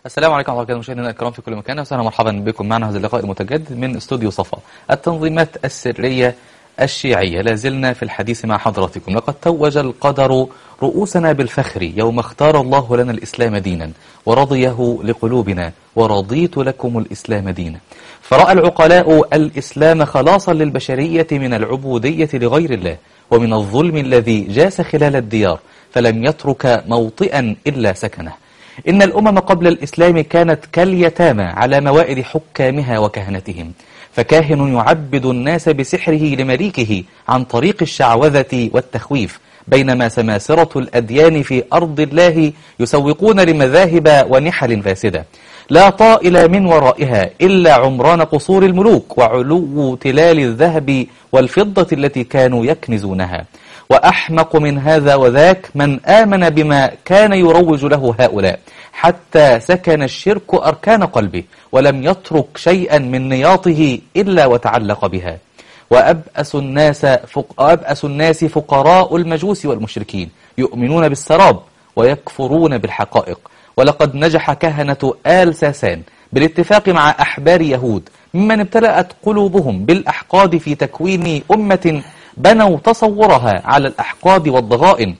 السلام عليكم ورحمة الله مشاهدينا الكرام في كل مكان وسهلا مرحبا بكم معنا هذا اللقاء المتجدد من استوديو صفا التنظيمات السرية الشيعية لا زلنا في الحديث مع حضراتكم لقد توج القدر رؤوسنا بالفخر يوم اختار الله لنا الإسلام دينا ورضيه لقلوبنا ورضيت لكم الإسلام دينا فرأى العقلاء الإسلام خلاصا للبشرية من العبودية لغير الله ومن الظلم الذي جاس خلال الديار فلم يترك موطئا إلا سكنه إن الأمم قبل الإسلام كانت كاليتامى على موائد حكامها وكهنتهم فكاهن يعبد الناس بسحره لمليكه عن طريق الشعوذة والتخويف بينما سماسرة الأديان في أرض الله يسوقون لمذاهب ونحل فاسدة لا طائل من ورائها إلا عمران قصور الملوك وعلو تلال الذهب والفضة التي كانوا يكنزونها وأحمق من هذا وذاك من آمن بما كان يروج له هؤلاء حتى سكن الشرك أركان قلبه ولم يترك شيئا من نياطه إلا وتعلق بها وأبأس الناس, فق... أبأس الناس فقراء المجوس والمشركين يؤمنون بالسراب ويكفرون بالحقائق ولقد نجح كهنة آل ساسان بالاتفاق مع أحبار يهود ممن ابتلأت قلوبهم بالأحقاد في تكوين أمة بنوا تصورها على الأحقاد والضغائن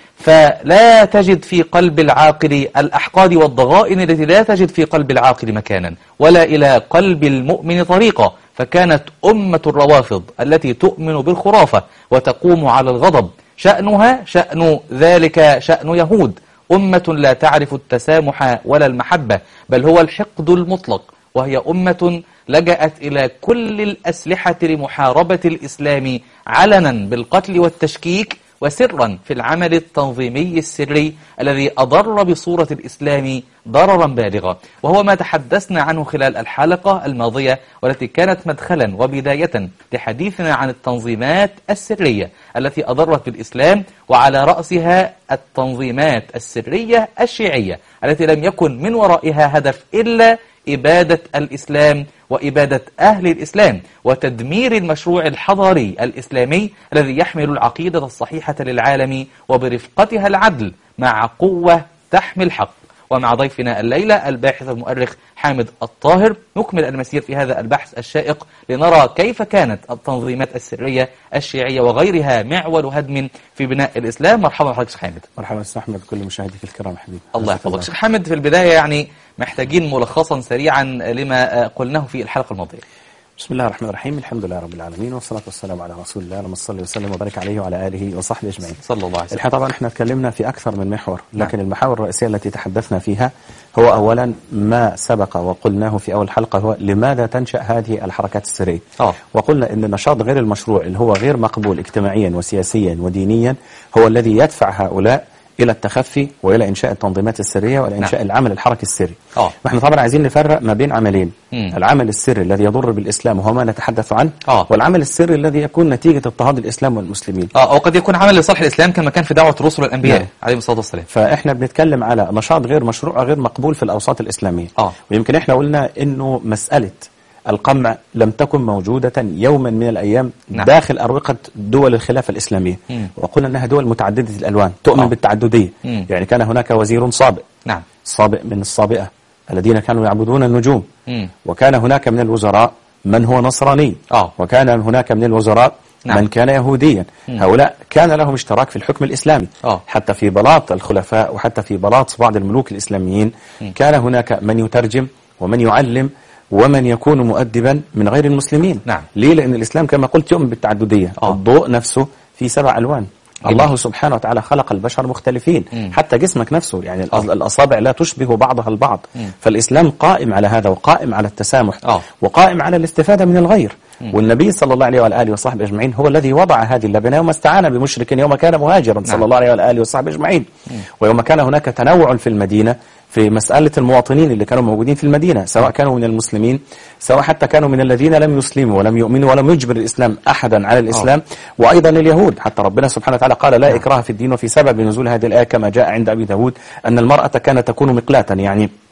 فلا تجد في قلب العاقل الأحقاد والضغائن التي لا تجد في قلب العاقل مكانا ولا إلى قلب المؤمن طريقة فكانت أمة الروافض التي تؤمن بالخرافة وتقوم على الغضب شأنها شأن ذلك شأن يهود أمة لا تعرف التسامح ولا المحبة بل هو الحقد المطلق وهي أمة لجأت إلى كل الأسلحة لمحاربة الإسلام علنا بالقتل والتشكيك وسرا في العمل التنظيمي السري الذي أضر بصورة الإسلام ضررا بالغا وهو ما تحدثنا عنه خلال الحلقة الماضية والتي كانت مدخلا وبداية لحديثنا عن التنظيمات السرية التي أضرت بالإسلام وعلى رأسها التنظيمات السرية الشيعية التي لم يكن من ورائها هدف إلا إبادة الإسلام وإبادة أهل الإسلام وتدمير المشروع الحضاري الإسلامي الذي يحمل العقيدة الصحيحة للعالم وبرفقتها العدل مع قوة تحمي الحق ومع ضيفنا الليلة الباحث المؤرخ حامد الطاهر نكمل المسير في هذا البحث الشائق لنرى كيف كانت التنظيمات السرية الشيعية وغيرها معول هدم في بناء الإسلام مرحبا بحضرتك شيخ حامد مرحبا استاذ احمد كل مشاهديك الكرام حبيبي الله يحفظك شيخ حامد في البداية يعني محتاجين ملخصا سريعا لما قلناه في الحلقة الماضية بسم الله الرحمن الرحيم الحمد لله رب العالمين والصلاة والسلام على رسول الله اللهم صل وسلم وبارك عليه وعلى آله وصحبه أجمعين صلى الله عليه وسلم الحقيقة طبعا احنا تكلمنا في أكثر من محور لكن المحاور الرئيسية التي تحدثنا فيها هو أولا ما سبق وقلناه في أول حلقة هو لماذا تنشأ هذه الحركات السرية آه. وقلنا أن النشاط غير المشروع اللي هو غير مقبول اجتماعيا وسياسيا ودينيا هو الذي يدفع هؤلاء إلى التخفي وإلى إنشاء التنظيمات السرية وإلى إنشاء نعم. العمل الحركي السري آه. نحن طبعا عايزين نفرق ما بين عملين مم. العمل السري الذي يضر بالإسلام وهو ما نتحدث عنه آه. والعمل السري الذي يكون نتيجة اضطهاد الإسلام والمسلمين آه أو قد يكون عمل لصالح الإسلام كما كان في دعوة رسل الأنبياء نعم. عليهم الصلاة والسلام فإحنا بنتكلم على نشاط غير مشروع غير مقبول في الأوساط الإسلامية آه. ويمكن إحنا قلنا إنه مسألة القمع لم تكن موجودة يوما من الأيام نعم. داخل أروقة دول الخلافة الإسلامية مم. وقلنا أنها دول متعددة الألوان تؤمن آه. بالتعددية مم. يعني كان هناك وزير صابئ نعم صابئ من الصابئة الذين كانوا يعبدون النجوم مم. وكان هناك من الوزراء من هو نصراني آه. وكان هناك من الوزراء نعم. من كان يهوديا مم. هؤلاء كان لهم اشتراك في الحكم الإسلامي آه. حتى في بلاط الخلفاء وحتى في بلاط بعض الملوك الإسلاميين كان هناك من يترجم ومن يعلم ومن يكون مؤدبا من غير المسلمين نعم. ليه لأن الإسلام كما قلت يؤمن بالتعددية آه. الضوء نفسه في سبع ألوان جميل. الله سبحانه وتعالى خلق البشر مختلفين مم. حتى جسمك نفسه يعني الأص- آه. الأصابع لا تشبه بعضها البعض مم. فالإسلام قائم على هذا وقائم على التسامح آه. وقائم على الاستفادة من الغير والنبي صلى الله عليه وآله وصحبه أجمعين هو الذي وضع هذه اللبنة يوم استعان بمشرك يوم كان مهاجرا صلى نعم. الله عليه وآله وصحبه أجمعين ويوم كان هناك تنوع في المدينة في مسألة المواطنين اللي كانوا موجودين في المدينة سواء كانوا من المسلمين سواء حتى كانوا من الذين لم يسلموا ولم يؤمنوا ولم يجبر الإسلام أحدا على الإسلام وأيضا اليهود حتى ربنا سبحانه وتعالى قال لا إكراه في الدين وفي سبب نزول هذه الآية كما جاء عند أبي داود أن المرأة كانت تكون مقلاة يعني آه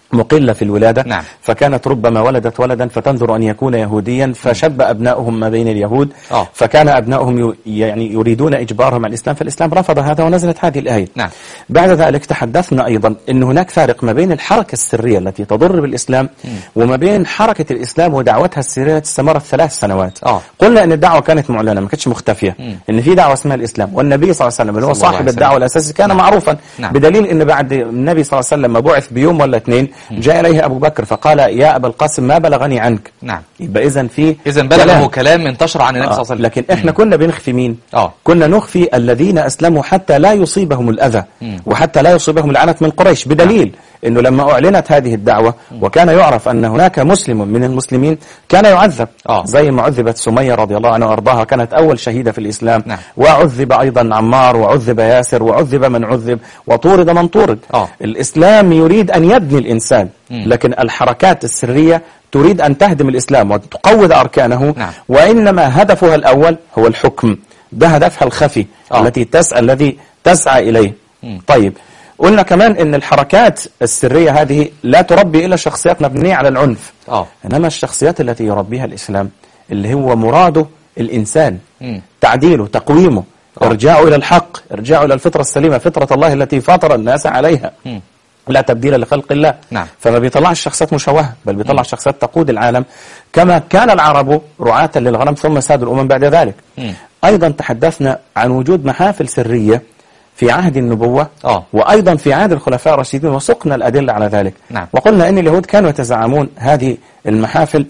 مقلة في الولادة نعم. فكانت ربما ولدت ولدا فتنظر أن يكون يهوديا فشب أبنائهم ما بين اليهود آه. فكان أبنائهم ي- يعني يريدون إجبارهم على الإسلام فالإسلام رفض هذا ونزلت هذه الآية نعم. بعد ذلك تحدثنا أيضا أن هناك فارق ما بين الحركة السرية التي تضر بالإسلام وما بين حركة الإسلام ودعوتها السرية التي استمرت ثلاث سنوات آه. قلنا أن الدعوة كانت معلنة ما كانتش مختفية أن في دعوة اسمها الإسلام والنبي صلى الله عليه وسلم اللي هو صلى الله عليه صاحب وسلم. الدعوة الأساسي كان نعم. معروفا نعم. بدليل أن بعد النبي صلى الله عليه وسلم ما بعث بيوم ولا اثنين جاء إليه أبو بكر فقال يا أبا القاسم ما بلغني عنك نعم يبقى إذا في إذا كلام. بلغه كلام انتشر عن النبي صلى الله آه. عليه وسلم لكن احنا كنا بنخفي مين آه. كنا نخفي الذين أسلموا حتى لا يصيبهم الأذى مم. وحتى لا يصيبهم العنت من قريش بدليل أنه لما أعلنت هذه الدعوة وكان يعرف أن هناك مسلم من المسلمين كان يعذب آه. زي ما عذبت سمية رضي الله عنها وأرضاها كانت أول شهيدة في الإسلام نعم. وعذب أيضا عمار وعذب ياسر وعذب من عذب وطورد من طورد آه. الإسلام يريد أن يبني الإنسان مم. لكن الحركات السرية تريد أن تهدم الإسلام وتقوض أركانه نعم. وإنما هدفها الأول هو الحكم ده هدفها الخفي آه. التي تسعى الذي تسعى إليه مم. طيب قلنا كمان ان الحركات السرية هذه لا تربي إلا شخصيات مبنية على العنف آه. إنما الشخصيات التي يربيها الإسلام اللي هو مراده الإنسان مم. تعديله تقويمه آه. ارجاعه إلى الحق ارجاعه إلى الفطرة السليمة فطرة الله التي فطر الناس عليها مم. لا تبديل لخلق الله نعم. فما بيطلعش شخصيات مشوهة بل بيطلع شخصيات تقود العالم كما كان العرب رعاة للغنم ثم سادوا الأمم بعد ذلك مم. أيضا تحدثنا عن وجود محافل سرية في عهد النبوة آه. وأيضا في عهد الخلفاء الراشدين وسقنا الأدلة على ذلك نعم. وقلنا أن اليهود كانوا يتزعمون هذه المحافل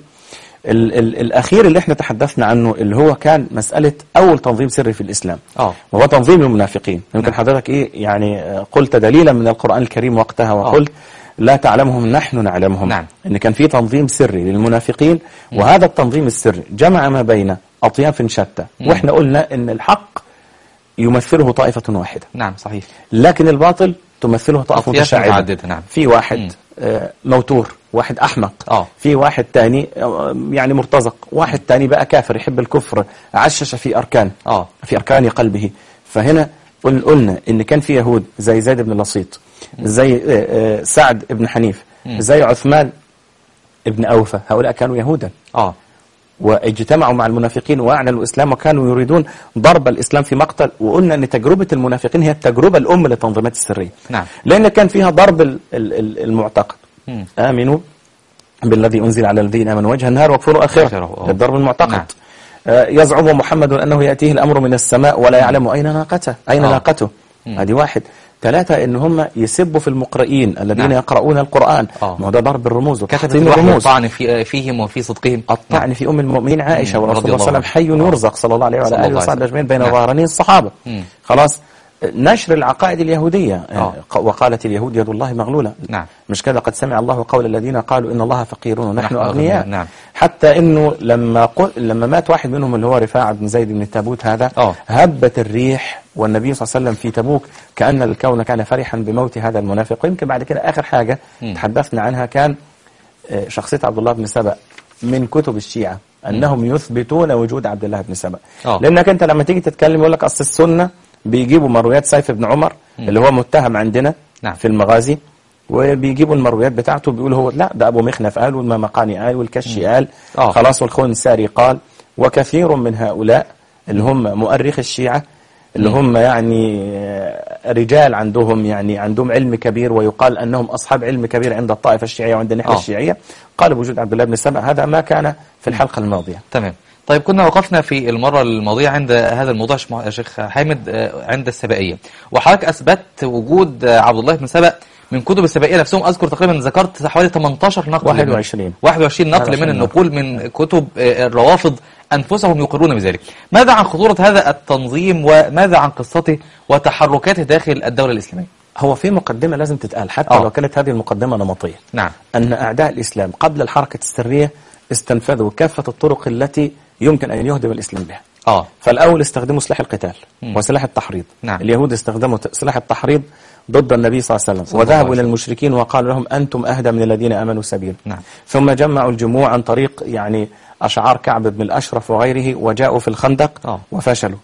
ال ال الأخير اللي احنا تحدثنا عنه اللي هو كان مسألة أول تنظيم سري في الإسلام آه. وهو تنظيم المنافقين يمكن نعم. حضرتك إيه يعني آه، قلت دليلا من القرآن الكريم وقتها وقلت لا تعلمهم نحن نعلمهم نعم. ان كان في تنظيم سري للمنافقين وهذا التنظيم السري جمع ما بين اطياف شتى مم. واحنا قلنا ان الحق يمثله طائفة واحدة نعم صحيح لكن الباطل تمثله طائفة أطياف متشعبة متعددة، نعم. في واحد مم. آه، موتور واحد أحمق آه. في واحد تاني آه، يعني مرتزق واحد تاني بقى كافر يحب الكفر عشش في أركان آه. في أركان قلبه فهنا قل- قلنا إن كان في يهود زي زيد بن لصيط زي آه، آه، سعد بن حنيف مم. زي عثمان ابن أوفى هؤلاء كانوا يهودا آه واجتمعوا مع المنافقين واعلنوا الاسلام وكانوا يريدون ضرب الاسلام في مقتل وقلنا ان تجربه المنافقين هي التجربه الام للتنظيمات السريه نعم. لان كان فيها ضرب ال- ال- ال- المعتقد مم. امنوا بالذي انزل على الذين امنوا وجه النهار واكفروا اخره آخره، آه. الضرب المعتقد نعم. آه، يزعم محمد انه ياتيه الامر من السماء ولا يعلم اين ناقته اين آه. ناقته مم. هذه واحد ثلاثة ان هم يسبوا في المقرئين الذين نعم. يقرؤون القرآن آه. ما هو ده ضرب الرموز كتبت وتحطيم الوحي الرموز الطعن في فيهم وفي صدقهم الطعن في ام المؤمنين عائشه مم. ورسول رضي الله صلى الله الله عليه وسلم حي عنه. يرزق صلى الله عليه صلى وعلى الله اله عليه وصحبه وسلم. اجمعين بين نعم. ظهراني الصحابه مم. خلاص نشر العقائد اليهوديه آه. ق- وقالت اليهود يد الله مغلوله نعم. مش كذا قد سمع الله قول الذين قالوا ان الله فقير ونحن نحن اغنياء أغنياء. نعم. حتى انه لما قل لما مات واحد منهم اللي هو رفاعه بن زيد بن التابوت هذا آه. هبت الريح والنبي صلى الله عليه وسلم في تبوك كان الكون كان فرحا بموت هذا المنافق ويمكن بعد كده اخر حاجه مم. تحدثنا عنها كان آه، شخصية عبد الله بن سبأ من كتب الشيعة أنهم يثبتون وجود عبد الله بن سبأ آه. لأنك أنت لما تيجي تتكلم يقول لك أصل السنة بيجيبوا مرويات سيف بن عمر اللي هو متهم عندنا نعم. في المغازي وبيجيبوا المرويات بتاعته بيقول هو لا ده أبو مخنف قال والممقاني قال والكشي قال آه. خلاص والخنساري قال وكثير من هؤلاء اللي هم مؤرخ الشيعة اللي هم يعني آه، رجال عندهم يعني عندهم علم كبير ويقال انهم اصحاب علم كبير عند الطائفه الشيعيه وعند الناحيه آه. الشيعيه قالوا بوجود عبد الله بن سبأ هذا ما كان في الحلقه الماضيه تمام طيب كنا وقفنا في المرة الماضية عند هذا الموضوع يا شيخ- يا شيخ حامد آه، عند السبائية وحضرتك أثبت وجود آه، عبد الله بن سبأ من كتب السبائية نفسهم أذكر تقريبا ذكرت حوالي 18 نقل 21. من 21 نقل من 21 النقول من كتب آه، الروافض أنفسهم يقرون بذلك ماذا عن خطورة هذا التنظيم وماذا عن قصته وتحركاته داخل الدولة الإسلامية هو في مقدمه لازم تتقال حتى آه. لو كانت هذه المقدمه نمطيه نعم ان اعداء الاسلام قبل الحركه السريه استنفذوا كافه الطرق التي يمكن ان يهدم الاسلام بها آه فالاول استخدموا سلاح القتال مم. وسلاح التحريض نعم. اليهود استخدموا ت- سلاح التحريض ضد النبي صلى الله عليه وسلم صلى الله وذهبوا عليه الى المشركين وقالوا لهم انتم اهدى من الذين امنوا سبيلا نعم. ثم جمعوا الجموع عن طريق يعني اشعار كعب بن الاشرف وغيره وجاءوا في الخندق آه. وفشلوا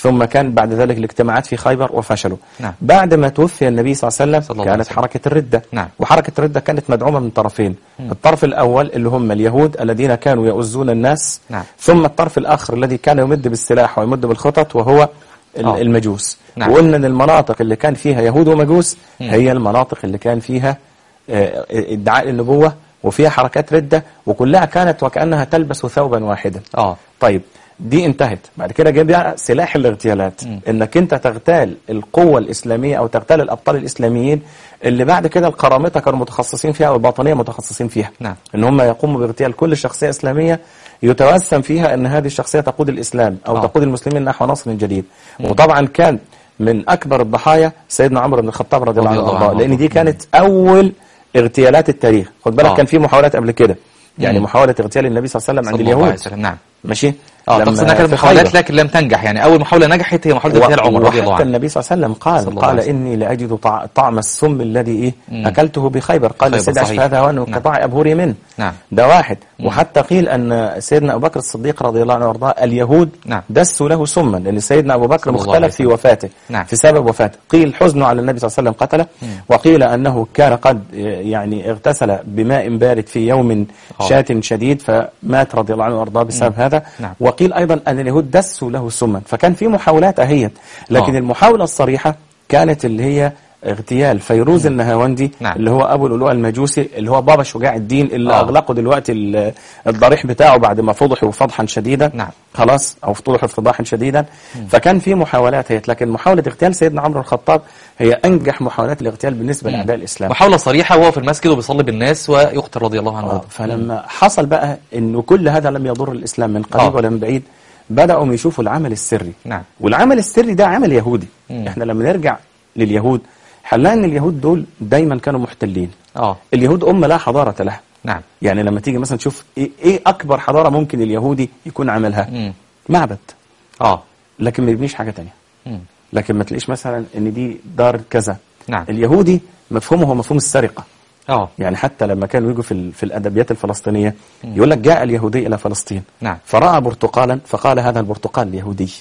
ثم كان بعد ذلك الاجتماعات في خيبر وفشلوا نعم. بعد ما توفي النبي صلى الله عليه صلى وسلم الله عليه كانت وسلم. حركة الردة نعم. وحركة الردة كانت مدعومة من طرفين الطرف الأول اللي هم اليهود الذين كانوا يؤذون الناس نعم. ثم الطرف الآخر الذي كان يمد بالسلاح ويمد بالخطط وهو ال- آه. المجوس نعم. وقلنا ان المناطق اللي كان فيها يهود ومجوس هي المناطق اللي كان فيها آه، ادعاء النبوة وفيها حركات ردة وكلها كانت وكأنها تلبس ثوبا واحدا اه طيب دي انتهت بعد كده جه بقى سلاح الاغتيالات انك انت تغتال القوة الاسلامية او تغتال الابطال الاسلاميين اللي بعد كده القرامطة كانوا متخصصين فيها او الباطنية متخصصين فيها نعم. ان هم يقوموا باغتيال كل شخصية اسلامية يتوسم فيها ان هذه الشخصية تقود الاسلام او آه. تقود المسلمين نحو نصر جديد وطبعا كان من اكبر الضحايا سيدنا عمرو بن الخطاب رضي الله عنه رضي الله وارضاه عنه لان دي وارضاه. كانت اول اغتيالات التاريخ خد بالك آه. كان في محاولات قبل كده يعني مم. محاولة اغتيال النبي صلى الله عليه وسلم عند صلى الله عليه اليهود وسلم نعم ماشي اه لما تقصد انها كانت في محاولات خيبر. لكن لم تنجح يعني اول محاوله نجحت هي محاوله اغتيال عمر رضي الله وحتى عنه النبي صلى الله عليه وسلم قال صلى الله قال عليه وسلم. إني لأجد طع- طعم السم الذي إيه مم. أكلته بخيبر قال خيبر، السيد صحيح. أشفى هذا هو أنه نعم. قطاع أبهري منه نعم. ده واحد وحتى قيل أن سيدنا أبو بكر الصديق رضي الله عنه وارضاه اليهود نعم. دسوا له سما لأن سيدنا أبو بكر صلى الله عليه مختلف في وسلم. وفاته نعم. في سبب وفاته قيل حزنه على النبي صلى الله عليه وسلم قتله وقيل أنه كان قد يعني اغتسل بماء بارد في يوم آه. شات شديد فمات رضي الله عنه وارضاه بسبب هذا نعم. وقيل أيضا أن اليهود دسوا له سما فكان في محاولات أهيت لكن آه. المحاولة الصريحة كانت اللي هي اغتيال فيروز النهاوندي نعم. اللي هو ابو اللؤلؤ المجوسي اللي هو بابا شجاع الدين اللي آه. اغلقوا دلوقتي ال- الضريح بتاعه بعد ما فضحوا فضحا شديدا نعم. خلاص او فضحوا فضاحا شديدا فكان في محاولات هي لكن محاوله اغتيال سيدنا عمرو الخطاب هي انجح محاولات الاغتيال بالنسبه لاعداء الاسلام محاوله صريحه وهو في المسجد وبيصلي بالناس ويقتل رضي الله عنه آه، وارضاه. فلما حصل بقى انه كل هذا لم يضر الاسلام من قريب آه. ولا من بعيد بداوا يشوفوا العمل السري نعم. والعمل السري ده عمل يهودي مم. احنا لما نرجع لليهود هنلاقي ان اليهود دول دايما كانوا محتلين اه اليهود امه لا حضاره لها نعم يعني لما تيجي مثلا تشوف ايه, إيه اكبر حضاره ممكن اليهودي يكون عملها مم. معبد اه لكن ما يبنيش حاجه تانية مم. لكن ما تلاقيش مثلا ان دي دار كذا نعم. اليهودي مفهومه هو مفهوم السرقه اه يعني حتى لما كانوا يجوا في ال- في الادبيات الفلسطينيه يقول لك جاء اليهودي الى فلسطين نعم. فراى برتقالا فقال هذا البرتقال اليهودي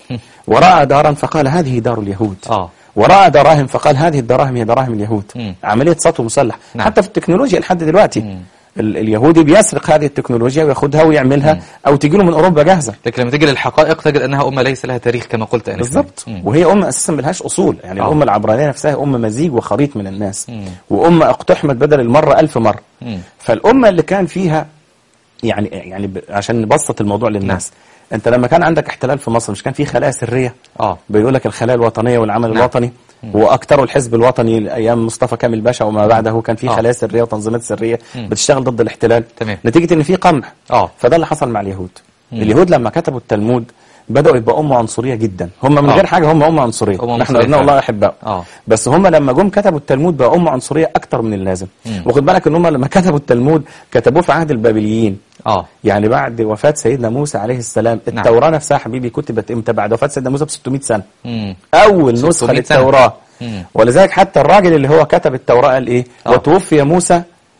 وراى دارا فقال هذه دار اليهود آه. وراى دراهم فقال هذه الدراهم هي دراهم اليهود مم. عمليه سطو مسلح نعم. حتى في التكنولوجيا لحد دلوقتي مم. ال- اليهودي بيسرق هذه التكنولوجيا وياخدها ويعملها او تجي له من اوروبا جاهزه لكن لما تيجي للحقائق تجد انها امه ليس لها تاريخ كما قلت انفا بالظبط مم. وهي امه اساسا ملهاش اصول يعني آه. الامه العبرانيه نفسها امه مزيج وخليط من الناس مم. وامه اقتحمت بدل المره ألف مره مم. فالامه اللي كان فيها يعني يعني ب- عشان نبسط الموضوع للناس انت لما كان عندك احتلال في مصر مش كان في خلايا سريه اه بيقول لك الخلايا الوطنيه والعمل نعم. الوطني واكثر الحزب الوطني ايام مصطفى كامل باشا وما بعده كان في آه. خلايا سريه وتنظيمات سريه مم. بتشتغل ضد الاحتلال تمام. نتيجه ان في قمع اه فده اللي حصل مع اليهود اليهود لما كتبوا التلمود بدأوا يبقى أمة عنصرية جدا هم من آه. غير حاجة هم أمة عنصرية أمة نحن عنصرية أبناء فعلا. الله أحباء آه. بس هم لما جم كتبوا التلمود بقى أمة عنصرية أكتر من اللازم مم. وخد بالك إن هم لما كتبوا التلمود كتبوه في عهد البابليين اه يعني بعد وفاة سيدنا موسى عليه السلام نعم. التوراة نفسها حبيبي كتبت امتى بعد وفاة سيدنا موسى ب 600 سنة مم. أول نسخة 600 سنة. للتوراة مم. ولذلك حتى الراجل اللي هو كتب التوراة قال إيه آه. وتوفي موسى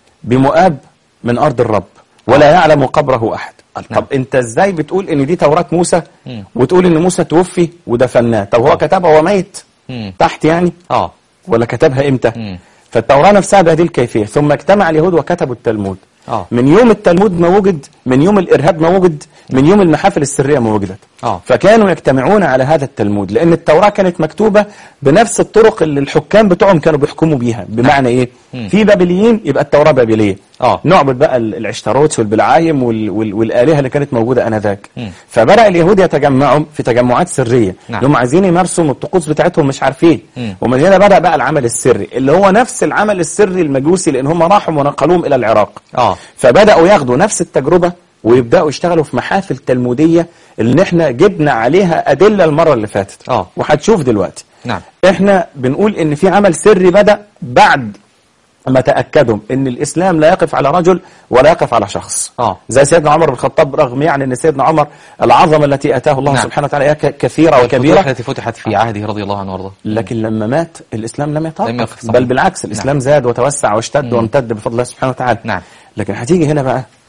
بمؤاب من أرض الرب ولا يعلم قبره أحد قال نعم. طب أنت إزاي بتقول إن دي توراة موسى مم. وتقول إن موسى توفي ودفناه طب آه. هو كتبها وهو ميت مم. تحت يعني اه ولا كتبها إمتى مم. فالتوراة نفسها بهذه الكيفية ثم اجتمع اليهود وكتبوا التلمود آه. من يوم التلمود ما وجد من يوم الإرهاب ما وجد من يوم المحافل السرية ما وجدت آه. فكانوا يجتمعون على هذا التلمود لأن التوراة كانت مكتوبة بنفس الطرق اللي الحكام بتوعهم كانوا بيحكموا بيها بمعنى إيه مم. في بابليين يبقى التوراة بابلية آه. نعبد بقى ال- العشتروت والبلعايم وال... وال... والآلهة اللي كانت موجودة آنذاك مم. فبدأ اليهود يتجمعوا في تجمعات سرية نعم. هم عايزين يمارسوا الطقوس بتاعتهم مش عارفين مم. ومن هنا بدأ بقى العمل السري اللي هو نفس العمل السري المجوسي لأن هم راحوا ونقلوهم إلى العراق اه فبدأوا ياخدوا نفس التجربة ويبدأوا يشتغلوا في محافل تلمودية اللي احنا جبنا عليها أدلة المرة اللي فاتت آه. وهتشوف دلوقتي نعم احنا بنقول ان في عمل سري بدأ بعد ما تأكدوا ان الإسلام لا يقف على رجل ولا يقف على شخص آه. زي سيدنا عمر بن الخطاب رغم يعني ان سيدنا عمر العظمة التي أتاه الله نعم. سبحانه وتعالى إياها ك- كثيرة والفتوح وكبيرة التي فتحت في عهده رضي الله عنه وارضاه لكن لما مات الإسلام لم يتوقف لم يقف، صحيح. بل بالعكس الإسلام زاد وتوسع واشتد وامتد بفضل الله سبحانه وتعالى نعم. لكن هتيجي هنا بقى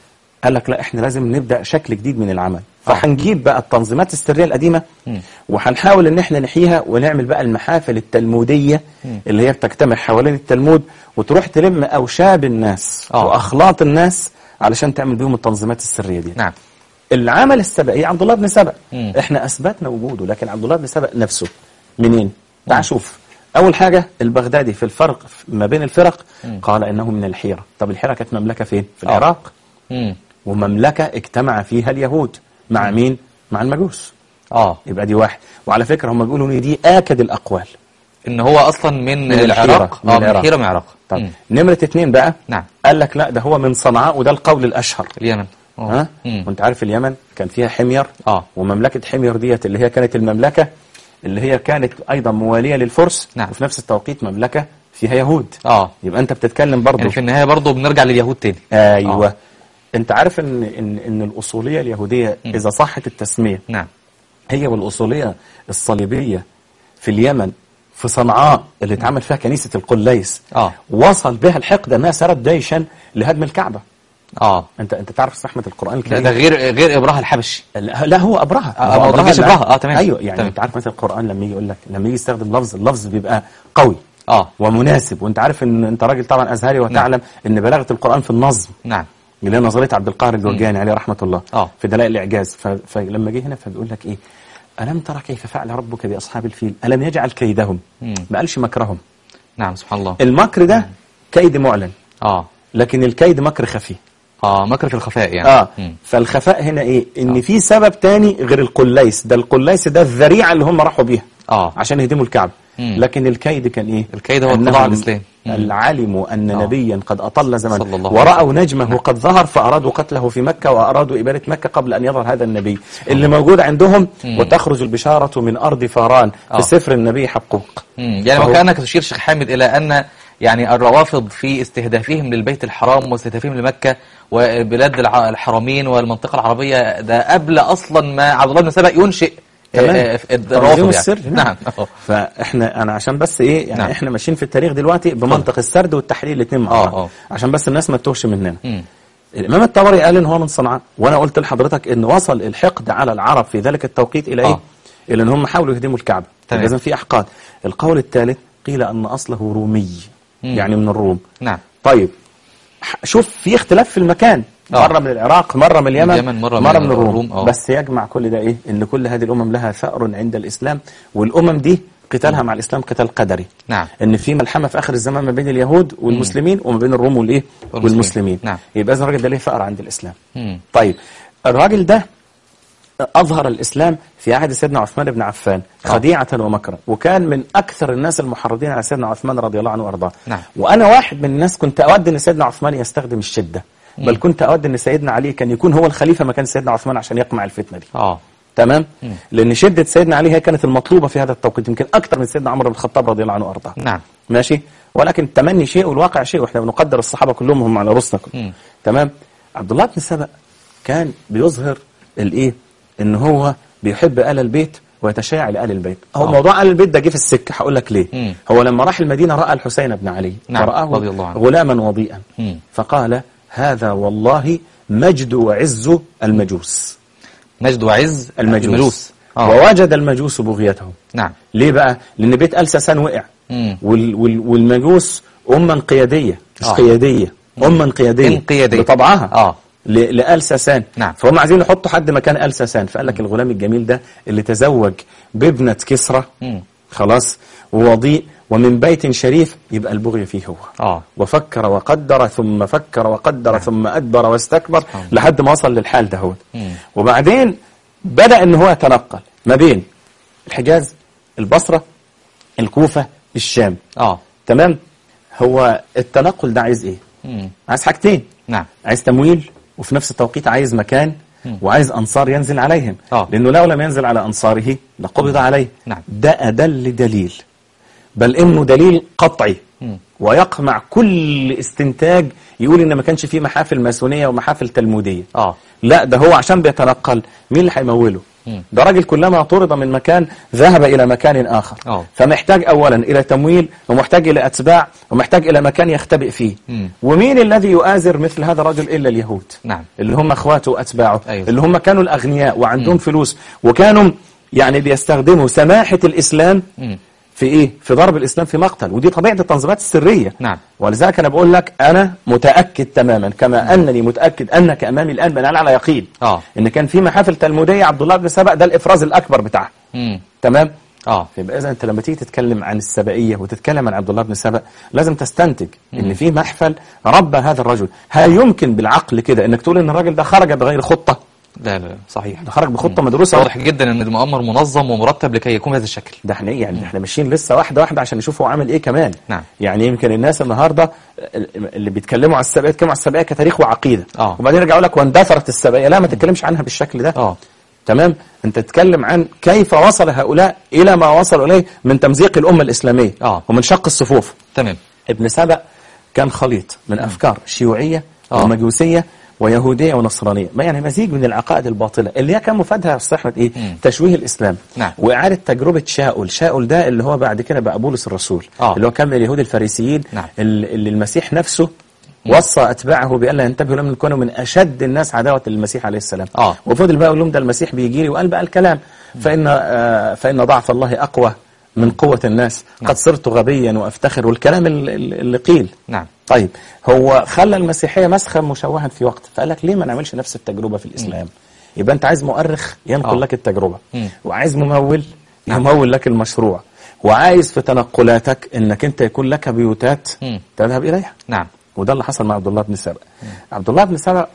قال لك لا احنا لازم نبدا شكل جديد من العمل فهنجيب بقى التنظيمات السريه القديمه وهنحاول ان احنا نحييها ونعمل بقى المحافل التلموديه اللي هي بتجتمع حوالين التلمود وتروح تلم اوشاب الناس آه. واخلاط الناس علشان تعمل بيهم التنظيمات السريه دي نعم العمل السبقي عبد الله بن سبأ مم. احنا اثبتنا وجوده لكن عبد الله بن سبأ نفسه منين تعال شوف اول حاجه البغدادي في الفرق ما بين الفرق قال انه من الحيره طب الحيره كانت مملكه فين في آه. العراق مم. ومملكه اجتمع فيها اليهود مع مين مع المجوس اه يبقى دي واحد وعلى فكره هم بيقولوا ان دي اكد الاقوال ان هو اصلا من, من الحيرة. العراق من اه من العراق. الحيره من العراق طب مم. نمره اتنين بقى نعم قال لك لا ده هو من صنعاء وده القول الاشهر اليمن آه. ها مم. وانت عارف اليمن كان فيها حمير اه ومملكة حمير ديت اللي هي كانت المملكة اللي هي كانت أيضا موالية للفرس نعم. وفي نفس التوقيت مملكة فيها يهود اه يبقى أنت بتتكلم برضو يعني في النهايه برضه بنرجع لليهود تاني أيوة آه. أنت عارف إن إن إن الأصولية اليهودية مم. إذا صحت التسمية نعم هي والأصولية الصليبية في اليمن في صنعاء اللي اتعمل فيها كنيسة القليس اه وصل بها الحقد أنها سارت جيشا لهدم الكعبة اه أنت أنت تعرف رحمة القرآن ده, الكريم ده غير غير ابراهيم الحبشي لا لا هو ابرهه آه، ما هو ده جيش اللي- أبرهة. آه، تمام. ايوه يعني تمام. انت عارف مثلا القران لما يجي يقول لك لما يجي يستخدم لفظ اللفظ بيبقى قوي اه ومناسب وانت عارف ان انت راجل طبعا ازهري وتعلم ان بلاغه القران في النظم نعم اللي هي نظريه عبد القاهر الجرجاني عليه رحمه الله آه. في دلائل الاعجاز ف... فلما جه هنا فبيقول لك ايه الم ترى كيف فعل ربك باصحاب الفيل الم يجعل كيدهم مم. ما قالش مكرهم نعم سبحان الله المكر ده كيد معلن اه لكن الكيد مكر خفي اه مكر في الخفاء يعني اه مم. فالخفاء هنا ايه ان في سبب تاني غير القليس ده القليس ده الذريعه اللي هم راحوا بيها اه عشان يهدموا الكعبه مم. لكن الكيد كان ايه الكيد هو أنهم القضاء على الإسلام. مم. علموا ان آه. نبيا قد اطل زمان صلى الله عليه وراوا نجمه قد ظهر فارادوا قتله في مكه وارادوا اباده مكه قبل ان يظهر هذا النبي اللي موجود عندهم مم. وتخرج البشاره من ارض فاران آه. في سفر النبي حقوق مم. يعني فهو- وكانك تشير شيخ حامد الى ان يعني الروافض في استهدافهم للبيت الحرام واستهدافهم لمكه وبلاد الع- الحرمين والمنطقه العربيه ده قبل اصلا ما عبد الله بن سبأ ينشئ تمام. آه، آه، تنظيم الروافض يعني. السر نعم آه. فاحنا انا عشان بس ايه يعني نعم. نعم. احنا ماشيين في التاريخ دلوقتي بمنطق السرد والتحليل الاثنين مع آه، بعض آه. عشان بس الناس ما تتوهش مننا مم. الامام الطبري قال ان هو من صنعاء وانا قلت لحضرتك ان وصل الحقد على العرب في ذلك التوقيت الى ايه آه. الى ان هم حاولوا يهدموا الكعبه تمام. لازم في احقاد القول الثالث قيل ان اصله رومي مم. يعني من الروم نعم طيب ح- شوف في اختلاف في المكان آه. مرة من العراق مرة من اليمن اليمن، مرة مرة من من الروم, الروم، آه. بس يجمع كل ده ايه ان كل هذه الامم لها ثأر عند الاسلام والامم دي قتالها مع الاسلام قتال قدري نعم ان في ملحمه في اخر الزمان ما بين اليهود والمسلمين وما بين الروم والايه والمسلمين. والمسلمين نعم. يبقى اذا الراجل ده ليه ثأر عند الاسلام مم. طيب الراجل ده أظهر الإسلام في عهد سيدنا عثمان بن عفان آه. خديعة ومكرا وكان من أكثر الناس المحرضين على سيدنا عثمان رضي الله عنه وأرضاه نعم. وأنا واحد من الناس كنت أود أن سيدنا عثمان يستخدم الشدة بل كنت أود أن سيدنا علي كان يكون هو الخليفة مكان سيدنا عثمان عشان يقمع الفتنة دي اه تمام لأن شدة سيدنا علي هي كانت المطلوبة في هذا التوقيت يمكن أكثر من سيدنا عمر بن الخطاب رضي الله عنه وأرضاه نعم ماشي ولكن التمني شيء والواقع شيء واحنا بنقدر الصحابه كلهم هم على رؤوسنا كلهم. مم. تمام عبد الله بن سبأ كان بيظهر الايه ان هو بيحب ال البيت ويتشيع لآل البيت هو آه. موضوع آل البيت ده جه في السكه هقول لك ليه مم. هو لما راح المدينه راى الحسين بن علي نعم، ورآه رضي الله عنه. غلاما وضيئا مم. فقال هذا والله مجد وعز المجوس مجد وعز المجوس, المجوس اه ووجد المجوس بغيتهم نعم ليه بقى لان بيت ال ساسان وقع مم. وال وال والمجوس أما قيادية مش آه. قيادية أما قيادية انقيادية. بطبعها اه ل- لآل ساسان نعم. فهم عايزين يحطوا حد مكان آل ساسان فقال لك الغلام الجميل ده اللي تزوج بابنة كسرى مم. خلاص ووضيء ومن بيت شريف يبقى البغي فيه هو اه وفكر وقدر ثم فكر وقدر ثم أدبر واستكبر الله. لحد ما وصل للحال ده هو مم. وبعدين بدأ ان هو يتنقل ما بين الحجاز البصرة الكوفة الشام اه تمام هو التنقل ده عايز ايه مم. عايز حاجتين نعم عايز تمويل وفي نفس التوقيت عايز مكان وعايز انصار ينزل عليهم آه. لانه لو لم ينزل على انصاره لقبض عليه نعم. ده ادل دليل بل انه دليل قطعي مم. ويقمع كل استنتاج يقول ان ما كانش فيه محافل ماسونيه ومحافل تلموديه اه لا ده هو عشان بيتنقل مين اللي هيموله مم. ده راجل كلما طرد من مكان ذهب إلى مكان آخر آه. فمحتاج أولا إلى تمويل ومحتاج إلى أتباع ومحتاج إلى مكان يختبئ فيه مم. ومين الذي يؤازر مثل هذا الرجل إلا اليهود نعم. اللي هم أخواته وأتباعه أيوة. اللي هم كانوا الأغنياء وعندهم فلوس وكانوا يعني بيستخدموا سماحة الإسلام مم. في ايه في ضرب الاسلام في مقتل ودي طبيعه التنظيمات السريه نعم. ولذلك انا بقول لك انا متاكد تماما كما انني متاكد انك امامي الان بناء على يقين آه. ان كان في محافل تلموديه عبد الله بن سبأ ده الافراز الاكبر بتاعها مم. تمام اه يبقى اذا انت لما تيجي تتكلم عن السبائيه وتتكلم عن عبد الله بن سبأ لازم تستنتج ان في محفل ربى هذا الرجل هل يمكن بالعقل كده انك تقول ان الراجل ده خرج بغير خطه لا لا صحيح ده خرج بخطه مدروسه واضح جدا ان المؤامر منظم ومرتب لكي يكون بهذا الشكل ده احنا ايه يعني احنا ماشيين لسه واحده واحده عشان نشوف هو عامل ايه كمان نعم. يعني يمكن الناس النهارده اللي بيتكلموا على السبائيه يتكلموا على السبائيه كتاريخ وعقيده آه. وبعدين يرجعوا لك واندثرت السبائيه لا ما تتكلمش عنها بالشكل ده اه تمام انت تتكلم عن كيف وصل هؤلاء الى ما وصلوا اليه من تمزيق الامه الاسلاميه آه. ومن شق الصفوف تمام ابن سبأ كان خليط من افكار شيوعيه آه. ومجوسيه ويهوديه ونصرانيه ما يعني مزيج من العقائد الباطله اللي هي كان مفادها في صحه ايه مم. تشويه الاسلام نعم. واعاده تجربه شاول شاول ده اللي هو بعد كده بقى بولس الرسول آه. اللي هو كان من اليهود الفريسيين نعم. اللي اللي المسيح نفسه وصى اتباعه بألا ينتبهوا لم يكونوا من اشد الناس عداوه للمسيح عليه السلام آه. وفضل بقى يقول لهم ده المسيح بيجي لي وقال بقى الكلام فان آه فان ضعف الله اقوى من قوه الناس قد صرت غبيا وافتخر والكلام ال- ال- اللي قيل نعم طيب هو خلى المسيحيه مسخا مشوها في وقت فقال لك ليه ما نعملش نفس التجربه في الاسلام يبقى انت عايز مؤرخ ينقل آه. لك التجربه مم. وعايز ممول يمول لك المشروع وعايز في تنقلاتك انك انت يكون لك بيوتات مم. تذهب اليها نعم وده اللي حصل مع عبد الله بن سبأ عبد الله بن سبأ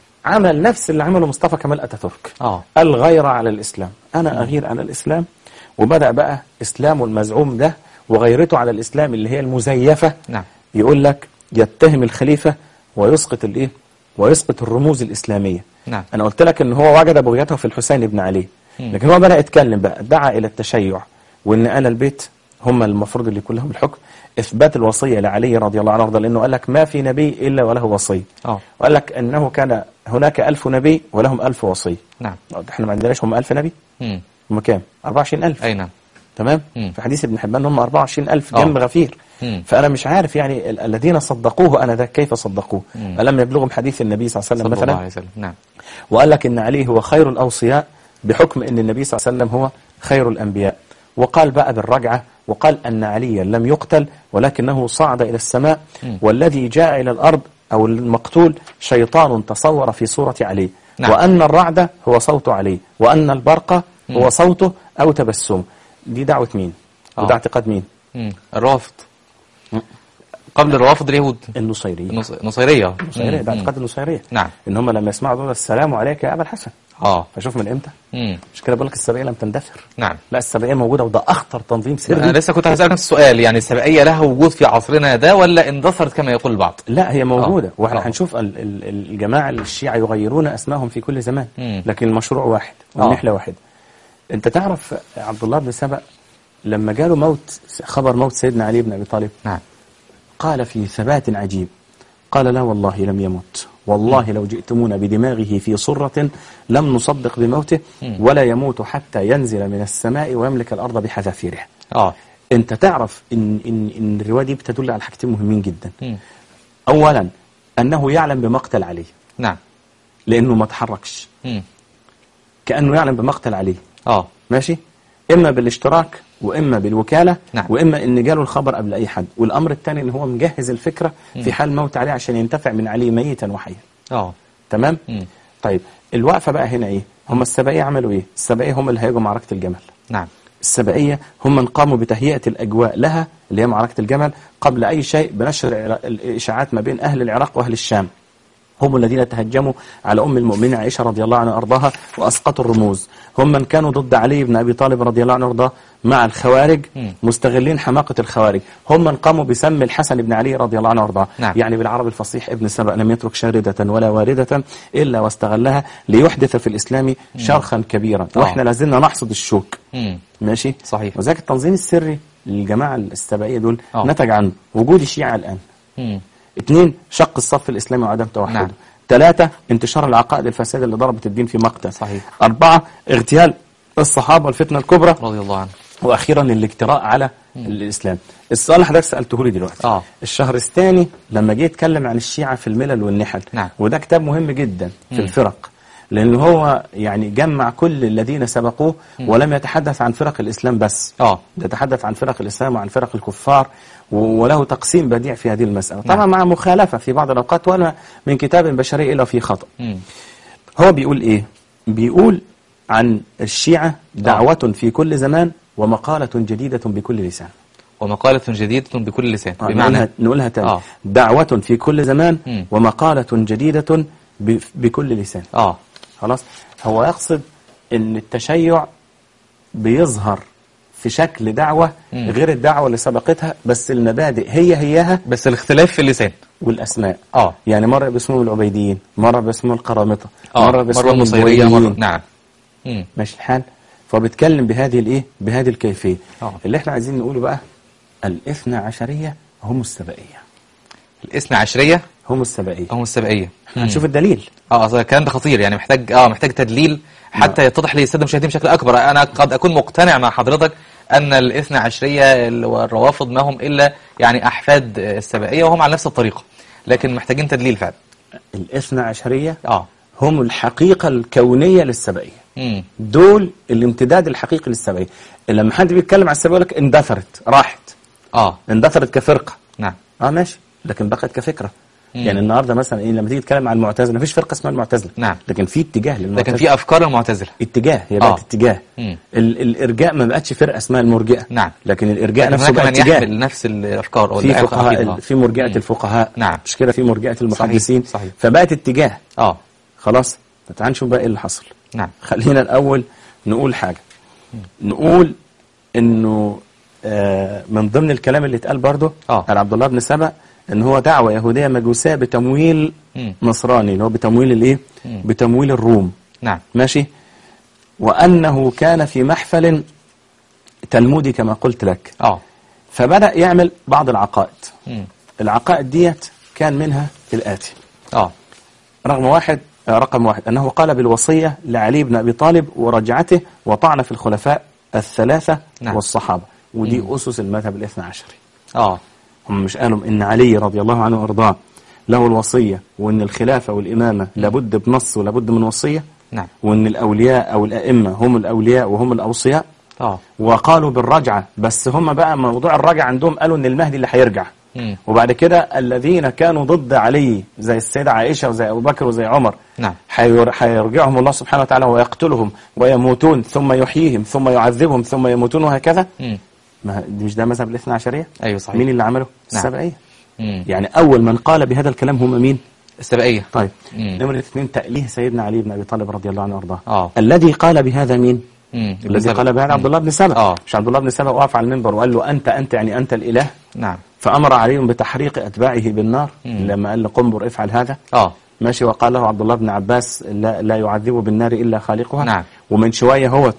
عمل نفس اللي عمله مصطفى كمال اتاتورك اه الغيرة على الإسلام أنا أغير على الإسلام وبدأ بقى إسلامه المزعوم ده وغيرته على الإسلام اللي هي المزيفة نعم يقول لك يتهم الخليفة ويسقط الإيه ويسقط الرموز الإسلامية نعم أنا قلت لك إن هو وجد بغيته في الحسين بن علي مم. لكن هو بدأ يتكلم بقى دعا إلى التشيع وإن آل البيت هم المفروض اللي يكون لهم الحكم إثبات الوصية لعلي رضي الله عنه وارضاه لأنه قال لك ما في نبي إلا وله وصي اه وقال لك أنه كان هناك ألف نبي ولهم ألف وصي نعم احنا ما عندناش هم 1000 نبي مم. هم كام 24000 اي نعم تمام مم. في حديث ابن حبان هم 24000 آه. جنب غفير مم. فانا مش عارف يعني ال- الذين صدقوه انا ذاك كيف صدقوه مم. الم يبلغهم حديث النبي صلى الله عليه صلى وسلم الله مثلا عليه وسلم نعم وقال لك ان عليه هو خير الاوصياء بحكم ان النبي صلى الله عليه وسلم هو خير الانبياء وقال بقى بالرجعه وقال ان عليا لم يقتل ولكنه صعد الى السماء مم. والذي جاء الى الارض او المقتول شيطان تصور في صوره علي نعم. وان الرعد هو صوت علي وان البرق هو مم. صوته او تبسمه دي دعوه مين آه. وده اعتقاد مين مم. الرافض قبل الرافض اليهود النصيريه النص- نصيرية النصيريه مم. ده مم. اعتقاد النصيريه نعم ان هم لما يسمعوا دول السلام عليك يا ابا الحسن اه فشوف من امتى مم. مش كده بقول لك السبعيه لم تندثر نعم لا السبعيه موجوده وده اخطر تنظيم انا سري لسه كنت هسألك نفس السؤال يعني السبائية لها وجود في عصرنا ده ولا اندثرت كما يقول البعض لا هي موجوده آه. واحنا آه. هنشوف ال- ال- الجماعه الشيعه يغيرون اسمائهم في كل زمان مم. لكن المشروع واحد آه. والنحله واحد انت تعرف عبد الله بن سبأ لما جاله موت خبر موت سيدنا علي بن ابي طالب نعم قال في ثبات عجيب قال لا والله لم يمت والله لو جئتمونا بدماغه في صرة لم نصدق بموته مم. ولا يموت حتى ينزل من السماء ويملك الأرض بحذافيرها اه انت تعرف ان, إن, إن الرواية دي بتدل على حاجتين مهمين جدا مم. أولا أنه يعلم بمقتل علي نعم لأنه ما تحركش مم. كأنه يعلم بمقتل علي اه ماشي إما بالاشتراك وإما بالوكالة نعم. وإما إن جاله الخبر قبل أي حد والأمر الثاني إن هو مجهز الفكرة في حال موت علي عشان ينتفع من علي ميتا وحيا اه تمام مم. طيب الوقفة بقى هنا إيه هم السبائية عملوا إيه السبائية هم اللي هيجوا معركة الجمل نعم السبائية هم من قاموا بتهيئة الأجواء لها اللي هي معركة الجمل قبل أي شيء بنشر العراق- الإشاعات ما بين أهل العراق وأهل الشام هم الذين تهجموا على أم المؤمنين عائشة رضي الله عنها وأرضاها وأسقطوا الرموز هم من كانوا ضد علي بن أبي طالب رضي الله عنه وأرضاه مع الخوارج مم. مستغلين حماقة الخوارج هم من قاموا بسم الحسن بن علي رضي الله عنه وأرضاه نعم. يعني بالعربي الفصيح ابن سبأ لم يترك شاردة ولا واردة إلا واستغلها ليحدث في الإسلام شرخا كبيرا آه. وإحنا لازلنا نحصد الشوك مم. ماشي صحيح. وذلك التنظيم السري للجماعة السبائية دول آه. نتج عنه وجود الشيعة الآن مم. اثنين شق الصف الإسلامي وعدم توحده نعم. ثلاثة انتشار العقائد الفاسدة اللي ضربت الدين في مقتل صحيح. أربعة اغتيال الصحابة والفتنة الكبرى رضي الله عنه واخيرا الاجتراء على الاسلام السؤال اللي حضرتك سالته لي دلوقتي آه. الشهرستاني لما جه يتكلم عن الشيعه في الملل والنحل نعم. وده كتاب مهم جدا في الفرق لان هو يعني جمع كل الذين سبقوه ولم يتحدث عن فرق الاسلام بس اه ده يتحدث عن فرق الاسلام وعن فرق الكفار و- وله تقسيم بديع في هذه المساله طبعا مع مخالفه في بعض الاوقات ولا من كتاب بشري الا في خطا مم. هو بيقول ايه بيقول عن الشيعة دعوة في كل زمان ومقالة جديدة بكل لسان ومقالة جديدة بكل لسان آه، بمعنى نقولها, نقولها تاني آه. دعوة في كل زمان مم. ومقالة جديدة ب- بكل لسان اه خلاص هو يقصد ان التشيع بيظهر في شكل دعوة مم. غير الدعوة اللي سبقتها بس المبادئ هي هيها بس الاختلاف في اللسان والأسماء اه يعني مرة باسمهم العبيديين مرة باسمهم القرامطة اه مرة مرة باسمهم النصيرية مرة البويهيين. نعم مم. ماشي الحال فبيتكلم بهذه الايه بهذه الكيفيه آه. اللي احنا عايزين نقوله بقى الاثنى عشريه هم السبائيه الاثنى عشرية هم السبائيه هم السبعية هنشوف الدليل اه اصل الكلام ده خطير يعني محتاج اه محتاج تدليل حتى يتضح للساده المشاهدين بشكل اكبر انا قد اكون مقتنع مع حضرتك ان الاثنى عشريه ال- والروافض ما هم الا يعني احفاد السبائيه وهم على نفس الطريقه لكن محتاجين تدليل فعلا الاثنى عشريه اه هم الحقيقه الكونيه للسبائيه امم دول الامتداد الحقيقي للسبائيه لما حد بيتكلم عن السبائيه يقول لك اندثرت راحت اه اندثرت كفرقه نعم اه ماشي لكن بقت كفكره مم. يعني النهارده مثلا ايه لما تيجي تتكلم عن المعتزله مفيش فرقه اسمها المعتزله نعم. لكن في اتجاه لكن للمعتزله في افكار المعتزله اتجاه هي بقت آه. اتجاه مم. ال الارجاء ما بقتش فرقه اسمها المرجئه نعم. لكن الارجاء لكن نفسه هناك بقى من اتجاه يحمل نفس الافكار او في العقيدة. فقهاء آه. في مرجئه مم. الفقهاء نعم. مش كده في مرجئه المحدثين صحيح، صحيح. فبقت اتجاه اه خلاص تعال نشوف بقى ايه اللي حصل نعم خلينا الاول نقول حاجه نقول انه آه من ضمن الكلام اللي اتقال برضه آه. على عبد الله بن سبأ ان هو دعوه يهوديه مجوسيه بتمويل مم. نصراني اللي هو بتمويل الايه مم. بتمويل الروم نعم ماشي وانه كان في محفل تلمودي كما قلت لك اه فبدأ يعمل بعض العقائد مم. العقائد ديت كان منها الآتي اه رقم واحد آه، رقم واحد أنه قال بالوصية لعلي بن أبي طالب ورجعته وطعن في الخلفاء الثلاثة نعم. والصحابة ودي أسس المذهب الاثنى عشري اه هم مش قالوا إن علي رضي الله عنه وأرضاه له الوصية وإن الخلافة والإمامة لابد بنص ولابد من وصية نعم وإن الأولياء أو الأئمة هم الأولياء وهم الأوصياء اه وقالوا بالرجعة بس هم بقى موضوع الرجعة عندهم قالوا إن المهدي اللي هيرجع مم. وبعد كده الذين كانوا ضد علي زي السيدة عائشة وزي أبو بكر وزي عمر نعم حير- حيرجعهم الله سبحانه وتعالى ويقتلهم ويموتون ثم يحييهم ثم يعذبهم ثم يموتون وهكذا مم. ما دي مش ده مذهب الاثنى عشرية ايوه صحيح مين اللي عمله نعم. السبعية مم. يعني أول من قال بهذا الكلام هم مين السبائيه طيب مم. نمرة اثنين تأليه سيدنا علي بن أبي طالب رضي الله عنه وأرضاه اه الذي قال بهذا مين مم. ابن الذي سبأ. قال بهذا عبد الله بن سبأ آه. مش عبد الله بن سبأ وقف على المنبر وقال له أنت أنت يعني أنت الإله نعم فأمر عليهم بتحريق أتباعه بالنار مم. لما قال لقنبر افعل هذا اه ماشي وقال له عبد الله بن عباس لا, لا يعذب بالنار إلا خالقها نعم. ومن شوية هو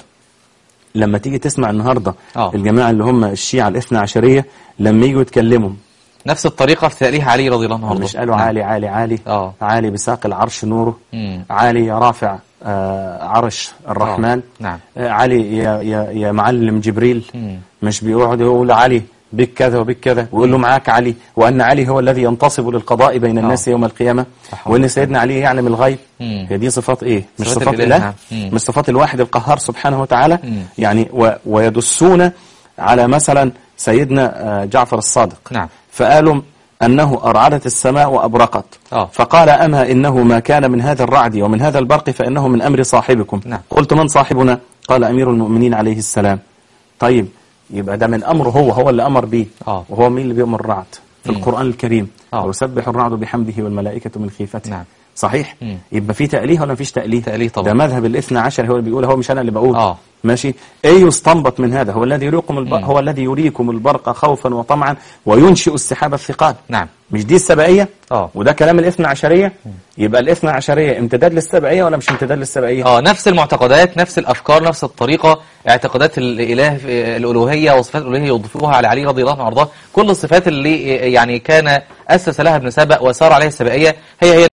لما تيجي تسمع النهاردة آه. الجماعة اللي هم الشيعة الاثنى عشرية لما يجوا يتكلموا نفس الطريقه في تأليه علي رضي الله عنه وارضاه مش قالوا نعم. عالي عالي عالي آه. عالي بساق العرش نوره مم. عالي يا رافع آه عرش الرحمن آه. نعم. آه علي يا, يا, يا معلم جبريل مم. مش بيقعد يقول علي بك كذا وبك كذا ويقول له معاك علي وأن علي هو الذي ينتصب للقضاء بين الناس آه. يوم القيامة صح. وأن سيدنا علي يعلم الغيب مم. هي دي صفات إيه مش صفات صفات الإله، الله نعم. مم. مش صفات الواحد القهار سبحانه وتعالى مم. يعني و ويدسون على مثلا سيدنا آه، جعفر الصادق نعم. فقالوا أنه أرعدت السماء وأبرقت آه. فقال أما إنه ما كان من هذا الرعد ومن هذا البرق فإنه من أمر صاحبكم نعم. قلت من صاحبنا قال أمير المؤمنين عليه السلام طيب يبقى ده من أمره هو هو اللي أمر به آه. وهو مين اللي بيأمر الرعد في مم. القرآن الكريم آه. ويسبح الرعد بحمده والملائكة من خيفته نعم. صحيح مم. يبقى في تأليه ولا مفيش تأليه تأليه طبعا. ده مذهب الاثنى عشر هو اللي بيقول هو مش أنا اللي بقول آه. ماشي ايه يستنبط من هذا هو الذي يريكم الب... مم. هو الذي يريكم البرق خوفا وطمعا وينشئ السحاب الثقال نعم مش دي السبعية آه. وده كلام الاثنى عشرية يبقى الاثنى عشرية امتداد للسبعية ولا مش امتداد للسبعية اه نفس المعتقدات نفس الافكار نفس الطريقه اعتقادات الاله في الالوهيه وصفات الالوهيه يضيفوها على علي رضي الله عنه وارضاه كل الصفات اللي يعني كان اسس لها ابن سبأ وسار عليها السبائيه هي هي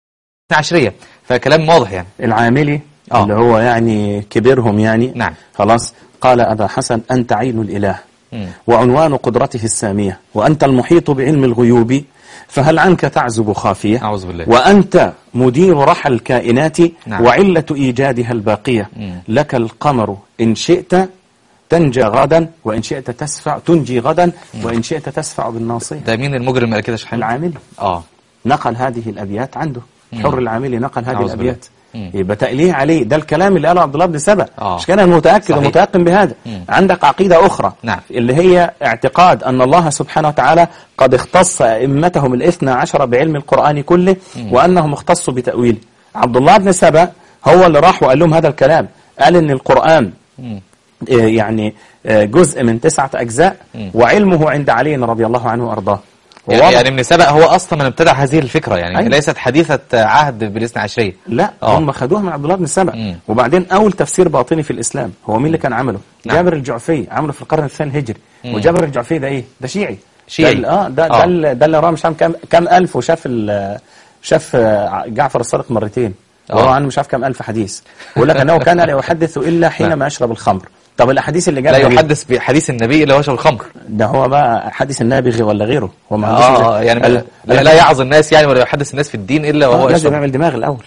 عشرية فكلام واضح يعني العاملي آه. اللي هو يعني كبيرهم يعني نعم. خلاص قال أبا حسن أنت عين الإله مم. وعنوان قدرته السامية وأنت المحيط بعلم الغيوب فهل عنك تعزب خافية أعوذ بالله. وأنت مدير رحى الكائنات نعم. وعلة إيجادها الباقية مم. لك القمر إن شئت تنجى غدا وإن شئت تسفع تنجي غدا وإن شئت تسفع بالناصية ده مين المجرم اللي قال كده يا شيخ حامد؟ العاملي اه نقل هذه الأبيات عنده حر العاملي نقل هذه أعوذ الأبيات بالله. يبقى تأليه عليه ده الكلام اللي قاله عبد الله بن سبأ آه. مش كان متأكد صحيح. ومتيقن بهذا مم. عندك عقيدة أخرى نعم. اللي هي اعتقاد أن الله سبحانه وتعالى قد اختص أئمتهم الاثنى عشر بعلم القرآن كله وأنهم اختصوا بتأويله عبد الله بن سبأ هو اللي راح وقال لهم هذا الكلام قال إن القرآن مم. آه، يعني آه، جزء من تسعة أجزاء مم. وعلمه عند علي رضي الله عنه وأرضاه يعني, وواضح- يعني ابن سبأ هو أصلا من ابتدع هذه الفكرة يعني أيوة. ليست حديثة عهد بالاثنى عشرية لا آه. هم خدوها من عبد الله بن سبأ مم. وبعدين اول تفسير باطني في الاسلام هو مين اللي كان عمله نعم. جابر الجعفي عمله في القرن الثاني الهجري مم. وجابر الجعفي ده ايه ده شيعي شيعي. ده ال- اه ده آه. ده اللي- ده اللي راه مش عارف كام كام الف وشاف ال- شاف آه، جعفر الصادق مرتين آه. وهو عنه مش عارف كام الف حديث يقول لك انه كان لا يحدث الا حينما يشرب الخمر طب الاحاديث اللي لا جابها دي، يحدث بحديث النبي إلا وشرب الخمر ده هو بقى حديث النبي ولا غيره هو ما عندوش اه يعني ال- لا, لا يعظ الناس يعني ولا يحدث الناس في الدين إلا وهو آه، لازم يشرب يعمل دماغ الاول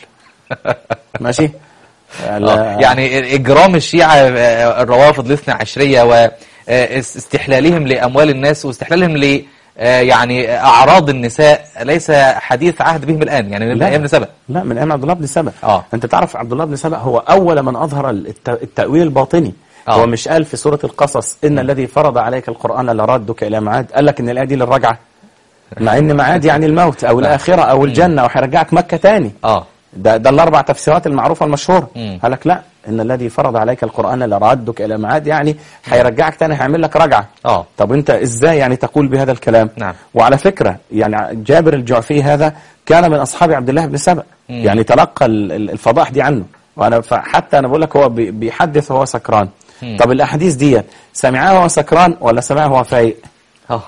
ماشي آه، يعني إجرام الشيعة آه، الروافض الاثنى عشرية واستحلالهم لأموال الناس واستحلالهم ل آه، يعني أعراض النساء ليس حديث عهد بهم الآن يعني من لا. أيام سبأ لا من ايام عبد الله بن سبأ آه. انت تعرف عبد الله بن سبأ هو اول من اظهر الت- التاويل الباطني آه. هو مش قال في سوره القصص ان الذي فرض عليك القران لرادك الى معاد قال لك ان الايه دي للرجعه مع ان معاد يعني الموت او الاخره او الجنه وهيرجعك مكه تاني اه ده ده الاربع تفسيرات المعروفه المشهوره مم. قال لك لا ان الذي فرض عليك القران لرادك الى معاد يعني هيرجعك تاني هيعمل لك رجعه اه طب انت ازاي يعني تقول بهذا الكلام نعم. وعلى فكرة يعني جابر الجعفي هذا كان من أصحاب عبد الله بن سبأ مم. يعني تلقى ال- ال- الفضائح دي عنه وأنا فحتى أنا بقول لك هو بي- بيحدث وهو سكران مم. طب الأحاديث دي سمعها وهو سكران ولا سمعها وهو فايق اه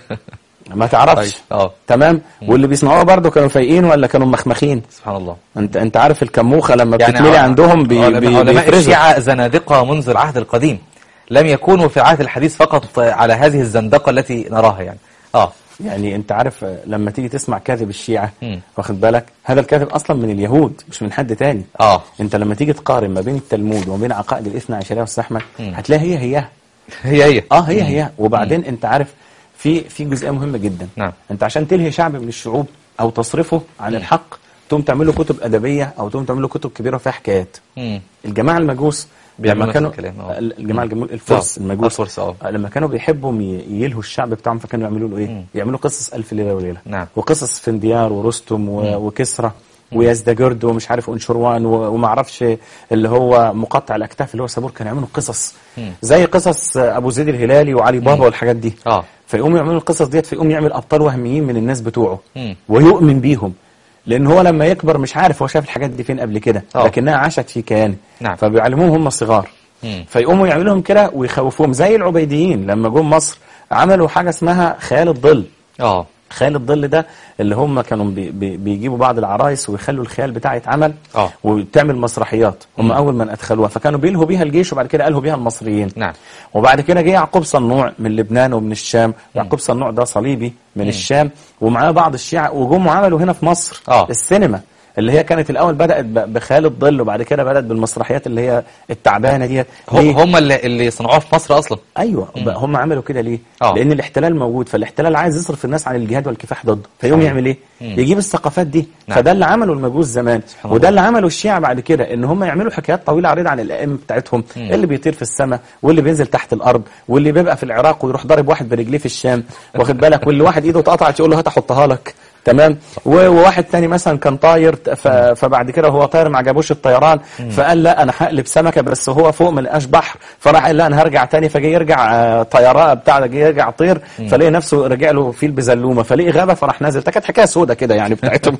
ما تعرفش طيب اه تمام واللي بيسمعوها برضه كانوا فايقين ولا كانوا مخمخين سبحان الله انت انت عارف الكموخه لما يعني بتتملي ع- عندهم بي علماء, بي علماء بيفرزوا. الشيعة زنادقة منذ العهد القديم لم يكونوا في العهد الحديث فقط على هذه الزندقة التي نراها يعني اه يعني انت عارف آه، لما تيجي تسمع كاذب الشيعة مم. واخد بالك هذا الكاذب اصلا من اليهود مش من حد تاني اه انت لما تيجي تقارن ما بين التلمود وما بين عقائد الاثنى عشرية والسحمة مم. هتلاقي هي هي هي هي اه هي هي وبعدين انت عارف في في جزئيه مهمه جدا نعم. انت عشان تلهي شعب من الشعوب او تصرفه عن الحق تقوم تعمل له كتب ادبيه او تقوم تعمل له كتب كبيره فيها حكايات مم. الجماعه المجوس بيعملوا لما نفس كانوا الكلام، اه. الجماعه الجمهور الفرس آه، المجوس الفرس، اه. لما كانوا بيحبوا ي- يلهوا الشعب بتاعهم فكانوا يعملوا له ايه؟ مم. يعملوا قصص الف ليله وليله نعم. وقصص فنديار ورستم و... وكسرى ويزدجرد ومش عارف انشروان و... وما اعرفش اللي هو مقطع الاكتاف اللي هو سابور كانوا يعملوا قصص مم. زي قصص ابو زيد الهلالي وعلي بابا والحاجات دي اه فيقوموا يعملوا القصص ديت فيقوم يعمل ابطال وهميين من الناس بتوعه مم. ويؤمن بيهم لان هو لما يكبر مش عارف هو شاف الحاجات دي فين قبل كده آه. لكنها عاشت في كيانه نعم. فبيعلموهم هم صغار مم. فيقوموا يعملوا لهم كده ويخوفوهم زي العبيديين لما جم مصر عملوا حاجه اسمها خيال الظل اه خيال الظل ده اللي هم كانوا بي بي بيجيبوا بعض العرايس ويخلوا الخيال بتاعه يتعمل آه. وتعمل مسرحيات هم اول من ادخلوها فكانوا بيلهوا بيها الجيش وبعد كده قالوا بيها المصريين نعم. وبعد كده جه يعقوب صنوع من لبنان ومن الشام يعقوب صنوع ده صليبي من الشام ومعاه بعض الشيعة وجم وعملوا هنا في مصر آه. السينما اللي هي كانت الاول بدات ب- بخيال الظل وبعد كده بدات بالمسرحيات اللي هي التعبانه ديت هم ليه؟ هم اللي اللي صنعوها في مصر اصلا ايوه بقى هم عملوا كده ليه؟ آه. لان الاحتلال موجود فالاحتلال عايز يصرف الناس عن الجهاد والكفاح ضده فيقوم صحيح. يعمل ايه؟ مم. يجيب الثقافات دي نعم. فده اللي عمله المجوس زمان سبحان وده الله. اللي عمله الشيعة بعد كده ان هم يعملوا حكايات طويله عريضه عن الائمه بتاعتهم اللي بيطير في السماء واللي بينزل تحت الارض واللي بيبقى في العراق ويروح ضارب واحد برجليه في الشام واخد بالك واللي واحد ايده اتقطعت يقول له هات احطها لك تمام و- وواحد تاني مثلا كان طاير ف- فبعد كده وهو طاير ما عجبوش الطيران فقال لا انا هقلب سمكه بس هو فوق ما لقاش بحر فراح قال لا انا هرجع تاني فجه يرجع آه، طيارة بتاع ده جه يرجع طير فلاقي نفسه رجع له فيل بزلومه فلاقي غابه فراح نازل ده كانت حكايه سودة كده يعني بتاعتهم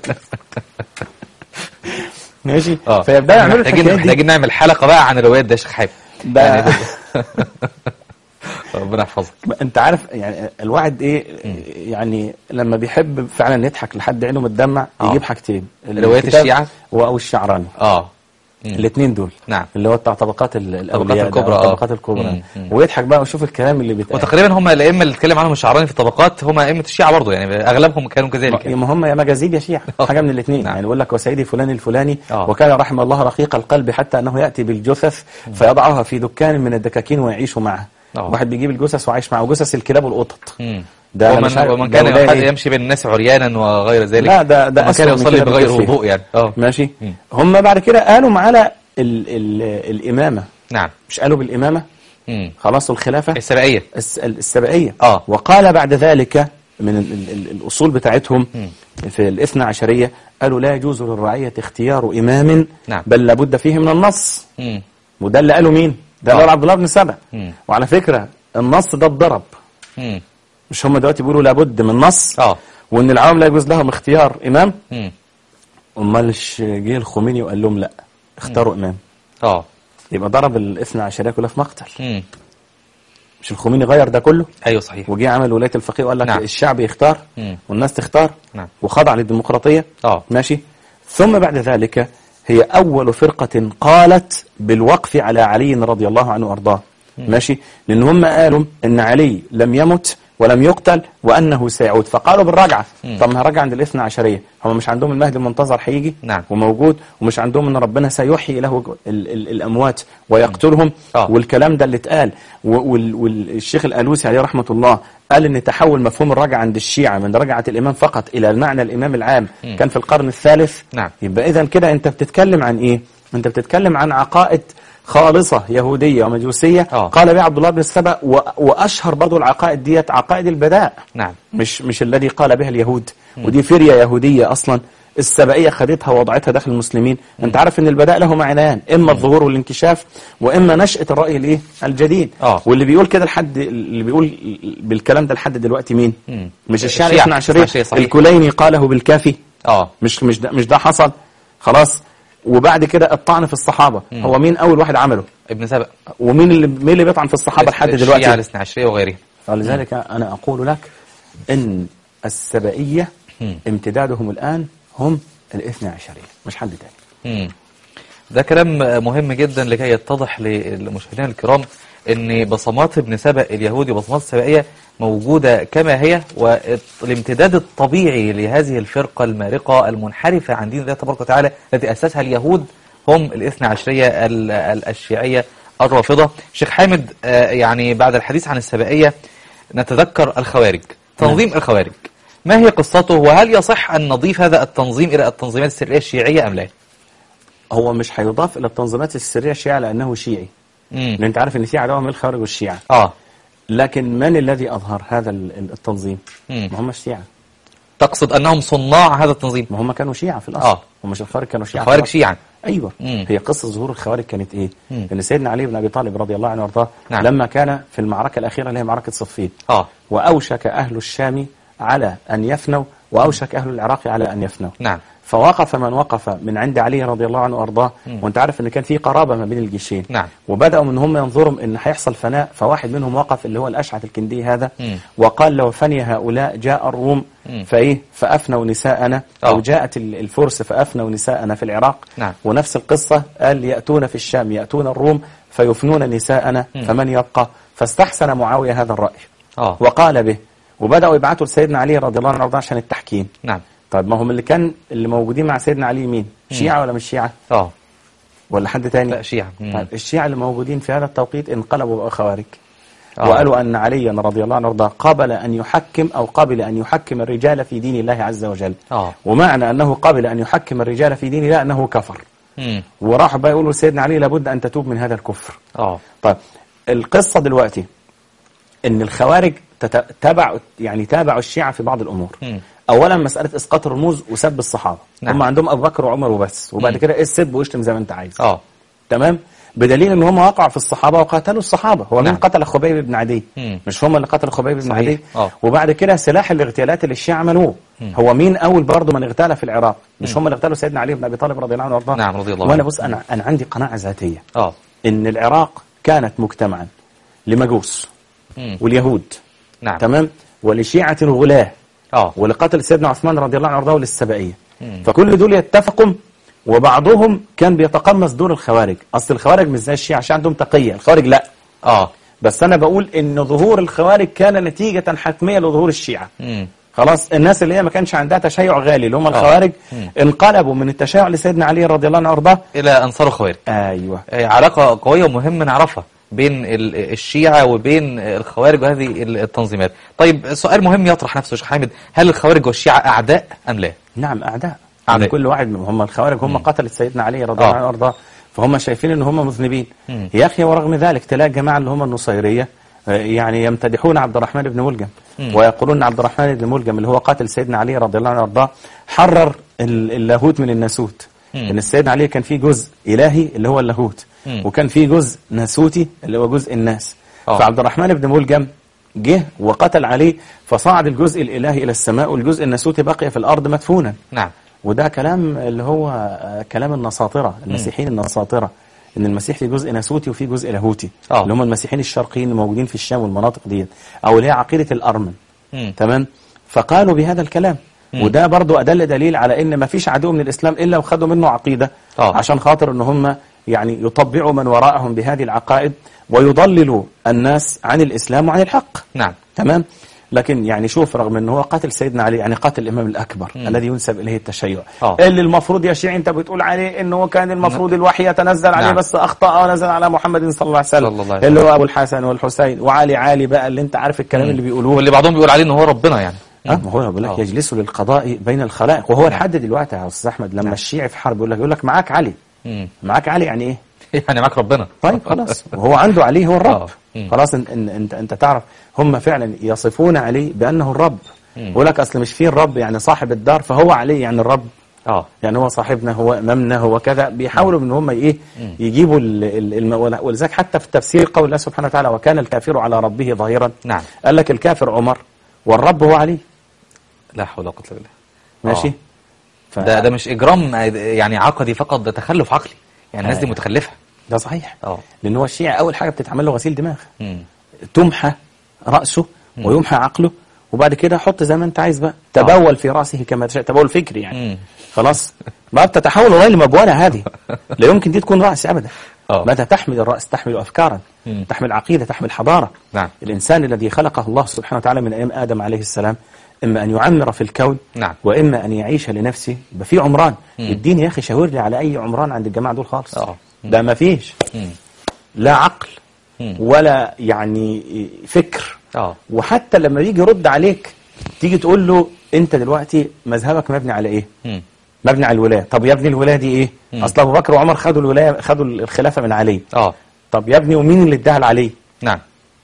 ماشي اه فيبداوا يعملوا محتاجين الحكايات دي محتاجين نعمل حلقة بقى عن الروايات ده يا شيخ حابب ده ربنا يحفظك انت عارف يعني الواحد ايه يعني لما بيحب فعلا يضحك لحد عينه متدمع آه. يجيب حاجتين روايات الكتاب الشيعة؟ و- او الشعراني اه الاثنين دول نعم. اللي هو بتاع طبقات ال- الاولياء الكبرى، ده، آه. الطبقات الكبرى مم. مم. ويضحك بقى ويشوف الكلام اللي بيتقال وتقريبا هم الائمه اللي اتكلم عنهم الشعراني في الطبقات هم ائمه الشيعه برضه يعني اغلبهم كانوا كذلك يعني. ما هم يا مجازيب يا شيعة آه. حاجة من الاثنين نعم. يعني يقول لك وسيدي فلان الفلاني آه. وكان رحم الله رقيق القلب حتى أنه يأتي بالجثث فيضعها في دكان من الدكاكين ويعيش معها آه. واحد بيجيب الجثث وعايش معاه وجثث الكلاب والقطط مم. ده أنا ومن, مش عارف- ومن ده كان ولاية يحد إيه؟ يمشي بين الناس عريانا وغير ذلك لا ده ده ومن أسوأ كان من يصلي كده بغير بكثير. وضوء يعني اه ماشي مم. هم بعد كده قالوا على ال ال الإمامة نعم مش قالوا بالإمامة مم. خلاص الخلافة السبعيه الس- السبعية آه. وقال بعد ذلك من ال ال ال الأصول بتاعتهم في الاثنى عشرية قالوا لا يجوز للرعية اختيار إمام نعم. بل لابد فيه من النص مم. وده اللي قاله مين ده آه. قال عبد الله بن سبع مم. وعلى فكرة النص ده اتضرب مم. مش هم دلوقتي بيقولوا لابد من نص اه وان العوام لا يجوز لهم اختيار امام مم. امالش جه الخميني وقال لهم لا اختاروا امام اه يبقى ضرب الاثنى عشرية كلها في مقتل مم. مش الخميني غير ده كله ايوه صحيح وجه عمل ولايه الفقيه وقال لك نعم. الشعب يختار مم. والناس تختار نعم. وخضع للديمقراطيه اه ماشي ثم بعد ذلك هي اول فرقه قالت بالوقف على علي رضي الله عنه وارضاه ماشي لان هم قالوا ان علي لم يمت ولم يقتل وانه سيعود فقالوا بالرجعه طب ما هرجع عند الاثنى عشريه هم مش عندهم المهدي المنتظر هيجي نعم. وموجود ومش عندهم ان ربنا سيحيي له ال ال الاموات ويقتلهم آه. والكلام ده اللي اتقال و- وال- والشيخ الالوسي عليه رحمه الله قال ان تحول مفهوم الرجعه عند الشيعه من رجعه الامام فقط الى المعنى الامام العام كان في القرن الثالث نعم. يبقى اذا كده انت بتتكلم عن ايه انت بتتكلم عن عقائد خالصة يهودية ومجوسية آه. قال بها عبد الله بن السبأ و- وأشهر برضو العقائد ديت عقائد البداء نعم مش مش الذي قال بها اليهود ودي فرية يهودية أصلا السبائية خدتها ووضعتها داخل المسلمين انت عارف ان البداء له معنيان اما الظهور والانكشاف واما نشأة الرأي الايه الجديد آه. واللي بيقول كده لحد اللي بيقول بالكلام ده لحد دلوقتي مين مم. مش الشاعر الشيعة. الاثنى عشرية الشيعة صحيح. الكليني قاله بالكافي اه مش مش ده مش ده حصل خلاص وبعد كده الطعن في الصحابة هو مين أول واحد عمله ابن سبأ ومين اللي مين اللي بيطعن في الصحابة لحد الشيعة دلوقتي الاثنى عشرية وغيرها فلذلك أنا أقول لك إن السبائية مم. امتدادهم الآن هم الاثنى عشرية مش حد تاني مم. ده كلام مهم جدا لكي يتضح للمشاهدين الكرام ان بصمات ابن سبأ اليهودي وبصمات السبائية موجودة كما هي والامتداد الطبيعي لهذه الفرقة المارقة المنحرفة عن دين الله تبارك وتعالى التي أسسها اليهود هم الاثنى عشرية ال- ال- الشيعية الرافضة شيخ حامد آه، يعني بعد الحديث عن السبائية نتذكر الخوارج تنظيم الخوارج ما هي قصته وهل يصح أن نضيف هذا التنظيم إلى التنظيمات السرية الشيعية أم لا؟ هو مش هيضاف إلى التنظيمات السرية الشيعة لأنه شيعي مم. لأن أنت عارف إن في عداوة من الخوارج والشيعة اه لكن من الذي أظهر هذا ال- ال- التنظيم مم. ما هم الشيعة تقصد انهم صناع هذا التنظيم ما هم كانوا شيعة في الأصل آه. هم مش الخوارج كانوا شيعة في الخوارج الأصل. شيعا ايوه مم. هي قصه ظهور الخوارج كانت ايه؟ مم. ان سيدنا علي بن ابي طالب رضي الله عنه وارضاه نعم. لما كان في المعركه الاخيره اللي هي معركه صفين اه واوشك اهل الشام على ان يفنوا واوشك اهل العراق على ان يفنوا نعم فوقف من وقف من عند علي رضي الله عنه وارضاه وانت عارف ان كان في قرابه ما بين الجيشين نعم. وبداوا من هم ينظروا ان هيحصل فناء فواحد منهم وقف اللي هو الاشعث الكندي هذا مم. وقال لو فني هؤلاء جاء الروم مم. فايه فافنوا نساءنا آه. او جاءت ال- الفرس فافنوا نساءنا في العراق نعم. ونفس القصه قال ياتون في الشام ياتون الروم فيفنون نساءنا فمن يبقى فاستحسن معاويه هذا الراي اه وقال به وبداوا يبعثوا لسيدنا علي رضي الله عنه وارضاه عشان التحكيم نعم طيب ما هم اللي كان اللي موجودين مع سيدنا علي مين شيعة ولا مش شيعة اه ولا حد تاني لا شيعة مم. طيب الشيعة اللي موجودين في هذا التوقيت انقلبوا بقى خوارج آه. وقالوا أن عليا رضي الله عنه وارضاه قبل أن يحكم أو قبل أن يحكم الرجال في دين الله عز وجل اه ومعنى أنه قبل أن يحكم الرجال في دين الله أنه كفر مم. وراحوا بقى يقولوا لسيدنا علي لابد أن تتوب من هذا الكفر اه طيب القصة دلوقتي ان الخوارج تت- تبع يعني تابعوا الشيعة في بعض الامور مم. اولا مسألة اسقاط الرموز وسب الصحابة نعم. هم عندهم ابو بكر وعمر وبس وبعد مم. كده ايه السب واشتم زي ما انت عايز اه تمام بدليل ان هم وقعوا في الصحابة وقاتلوا الصحابة هو نعم. مين قتل خبيب بن عدي مم. مش هم اللي قتلوا خبيب بن صحيح. عدي آه. وبعد كده سلاح الاغتيالات اللي الشيعة عملوه هو مين اول برضه من اغتال في العراق مش هم اللي اغتالوا سيدنا علي بن ابي طالب رضي الله عنه وارضاه نعم، رضي الله وانا عنه. بص انا انا عندي قناعة ذاتية اه ان العراق كانت مجتمعا لمجوس مم. واليهود نعم تمام ولشيعة الغلاة اه ولقتل سيدنا عثمان رضي الله عنه وارضاه وللسبائية مم. فكل دول يتفقوا وبعضهم كان بيتقمص دور الخوارج اصل الخوارج مش زي الشيعة عشان عندهم تقية الخوارج لا اه بس انا بقول ان ظهور الخوارج كان نتيجة حتمية لظهور الشيعة مم. خلاص الناس اللي هي ما كانش عندها تشيع غالي اللي هم الخوارج مم. انقلبوا من التشيع لسيدنا علي رضي الله عنه وارضاه الى انصار الخوارج ايوه آه، علاقة قوية ومهم نعرفها بين ال- الشيعة وبين الخوارج وهذه التنظيمات طيب سؤال مهم يطرح نفسه يا شيخ حامد هل الخوارج والشيعة أعداء أم لا؟ نعم اعداء أعداء. يعني كل واحد منهم هم الخوارج هم قتلت سيدنا علي رضي الله آه. عنه وارضاه فهم شايفين ان هم مذنبين مم. يا اخي ورغم ذلك تلاقي الجماعه اللي هم النصيريه آه، يعني يمتدحون عبد الرحمن بن ملجم مم. ويقولون ان عبد الرحمن بن ملجم اللي هو قاتل سيدنا علي رضي الله عنه وارضاه حرر ال- اللاهوت من الناسوت مم. ان سيدنا علي كان فيه جزء الهي اللي هو اللاهوت مم. وكان فيه جزء ناسوتي اللي هو جزء الناس آه. فعبد الرحمن بن ملجم جه وقتل عليه فصعد الجزء الالهي الى السماء والجزء الناسوتي بقي في الارض مدفونا نعم وده كلام اللي هو آه، كلام النصاطرة المسيحيين النصاطرة ان المسيح في جزء ناسوتي وفي جزء لاهوتي آه. اللي هم المسيحيين الشرقيين الموجودين في الشام والمناطق دي او اللي هي عقيدة الارمن مم. تمام فقالوا بهذا الكلام مم. وده برضو أدل دليل على ان ما فيش عدو من الاسلام الا وخدوا منه عقيدة آه. عشان خاطر ان هم يعني يطبعوا من وراءهم بهذه العقائد ويضللوا الناس عن الاسلام وعن الحق نعم تمام لكن يعني شوف رغم ان هو قاتل سيدنا علي يعني قاتل الامام الاكبر مم. الذي ينسب اليه التشيع آه. اللي المفروض يا شيعي انت بتقول عليه انه هو كان المفروض الوحي يتنزل عليه نعم. بس اخطا ونزل على محمد صلى الله عليه وسلم صلى الله عليه اللي هو ابو الحسن والحسين وعلي عالي بقى اللي انت عارف الكلام اللي بيقولوه واللي بعضهم بيقول عليه ان هو ربنا يعني اه ما هو بيقول لك آه. يجلسوا للقضاء بين الخلائق وهو لحد دلوقتي يا استاذ احمد لما الشيعي في حرب يقول لك يقول لك معاك علي مم. معاك علي يعني ايه يعني معاك ربنا طيب خلاص وهو عنده عليه هو الرب آه. مم. خلاص ان ان انت انت تعرف هم فعلا يصفون عليه بانه الرب مم. يقول لك اصل مش فيه الرب يعني صاحب الدار فهو عليه يعني الرب اه يعني هو صاحبنا هو امامنا هو كذا بيحاولوا ان هم ايه يجيبوا ال- ال- الم- ولذلك حتى في التفسير قول الله سبحانه وتعالى وكان الكافر على ربه ظهيرا نعم قال لك الكافر عمر والرب هو علي لا حول ولا قوة الا بالله ماشي آه. ف... ده ده مش اجرام يعني عقدي فقط ده تخلف عقلي يعني الناس دي آه. متخلفة ده صحيح اه لان هو الشيعي اول حاجه بتتعمل له غسيل دماغ مم. تمحى رأسه ويمحى عقله وبعد كده حط زي ما انت عايز بقى تبول في رأسه كما تشاء تبول فكري يعني مم. خلاص ما بتتحول والله لمبولة هذه لا يمكن دي تكون رأس أبدا آه. متى تحمل الرأس تحمل أفكارا مم. تحمل عقيدة تحمل حضارة نعم. الإنسان الذي خلقه الله سبحانه وتعالى من أيام آدم عليه السلام إما أن يعمر في الكون نعم. وإما أن يعيش لنفسه يبقى في عمران اديني يا أخي شاور لي على أي عمران عند الجماعة دول خالص آه. ده ما فيش مم. لا عقل مم. ولا يعني فكر اه وحتى لما يجي يرد عليك تيجي تقول له انت دلوقتي مذهبك مبني على ايه مم. مبني على الولايه طب يا ابني الولايه دي ايه مم. اصل ابو بكر وعمر خدوا الولايه خدوا الخلافه من علي اه طب يا ابني ومين اللي اداها لعلي نعم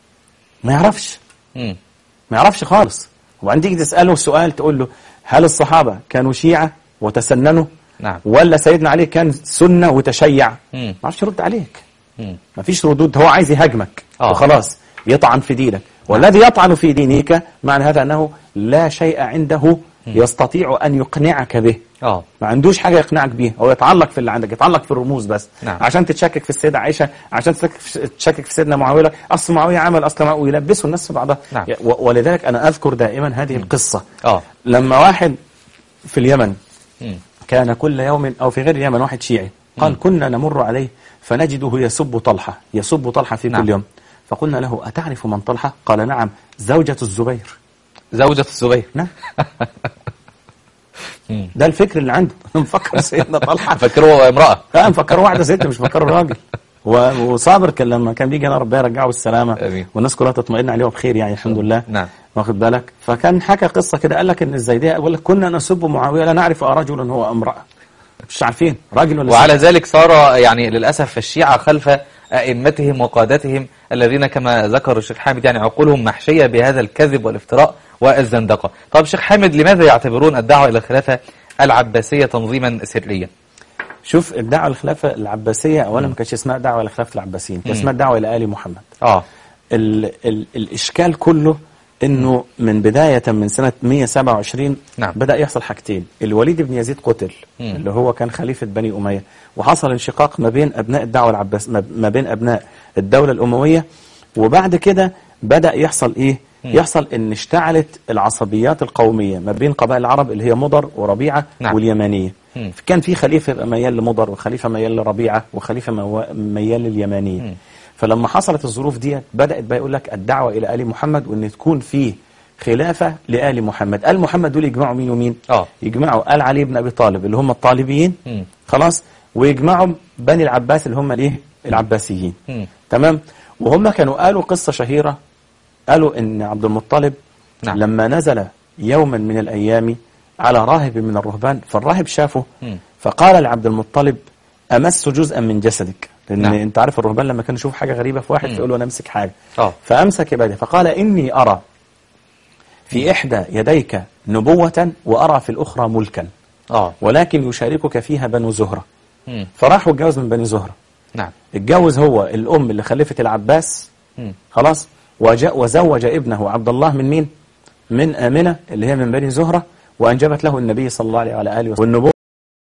ما يعرفش مم. ما يعرفش خالص وبعدين تيجي تساله سؤال تقول له هل الصحابه كانوا شيعه وتسننوا نعم ولا سيدنا علي كان سنه وتشيع مم. ما يعرفش يرد عليك مم. ما فيش ردود هو عايز يهاجمك آه. وخلاص يطعن في دينك والذي يطعن في دينك معنى هذا أنه لا شيء عنده يستطيع أن يقنعك به اه ما عندوش حاجة يقنعك بيها هو يتعلق في اللي عندك يتعلق في الرموز بس نعم. عشان تتشكك في السيدة عائشة عشان تتشكك في- تتشكك في سيدنا معاوية لك أصل معاوية عمل أصل معاوية يلبسوا الناس في بعضها نعم. و- ولذلك أنا أذكر دائما هذه القصة اه لما واحد في اليمن مم. كان كل يوم أو في غير اليمن واحد شيعي قال كنا نمر عليه فنجده يسب طلحة يسب طلحة في نعم. كل يوم فقلنا له أتعرف من طلحة قال نعم زوجة الزبير زوجة الزبير نعم مم. ده الفكر اللي عنده مفكر سيدنا طلحة فاكره امرأة لا مفكر واحدة ست مش مفكر راجل و- وصابر كان لما كان بيجي انا ربنا يرجعه بالسلامه آمين. والناس كلها تطمئن عليه بخير يعني الحمد لله نعم. واخد بالك فكان حكى قصه كده قال لك ان الزيديه يقول لك كنا نسب معاويه لا نعرف ارجل هو امراه مش عارفين راجل ولا وعلى ست ذلك صار يعني للأسف الشيعة خلف أئمتهم وقادتهم الذين كما ذكر الشيخ حامد يعني عقولهم محشية بهذا الكذب والافتراء والزندقة طب الشيخ حامد لماذا يعتبرون الدعوة إلى الخلافة العباسية تنظيما سريا شوف الدعوه للخلافه العباسيه اولا ما كانش اسمها دعوه لخلافه العباسيين كان اسمها دعوه الى ال محمد آه ال ال الإشكال كله إنه من بداية من سنة 127 نعم. بدأ يحصل حاجتين الوليد بن يزيد قتل مم. اللي هو كان خليفة بني أمية وحصل انشقاق ما بين أبناء الدعوة العباس ما ما بين أبناء الدولة الأموية وبعد كده بدأ يحصل إيه؟ مم. يحصل إن اشتعلت العصبيات القومية ما بين قبائل العرب اللي هي مضر وربيعة نعم. واليمانية مم. كان في خليفة يبقى ميال لمضر وخليفة ميال لربيعة وخليفة مو- ميال لليمانية مم. فلما حصلت الظروف دي بدأت بقى يقول لك الدعوة إلى آل محمد وإن تكون فيه خلافة لآل محمد آل محمد دول يجمعوا مين ومين اه يجمعوا آل علي بن أبي طالب اللي هم الطالبيين مم. خلاص ويجمعوا بني العباس اللي هم الايه العباسيين مم. تمام وهم كانوا قالوا قصة شهيرة قالوا ان عبد المطلب نعم. لما نزل يوما من الايام على راهب من الرهبان فالراهب شافه مم. فقال لعبد المطلب امس جزءا من جسدك لان نعم. انت عارف الرهبان لما كانوا يشوفوا حاجه غريبه في واحد مم. فيقولوا انا امسك حاجه اه فامسك بيده فقال اني ارى في احدى يديك نبوه وارى في الاخرى ملكا اه ولكن يشاركك فيها بنو زهره مم. فراح واتجوز من بني زهره نعم اتجوز هو الام اللي خلفت العباس مم. خلاص وجاء وزوج ابنه عبد الله من مين من آمنة اللي هي من بني زهرة وأنجبت له النبي صلى الله عليه وعلى آله وسلم والنبوة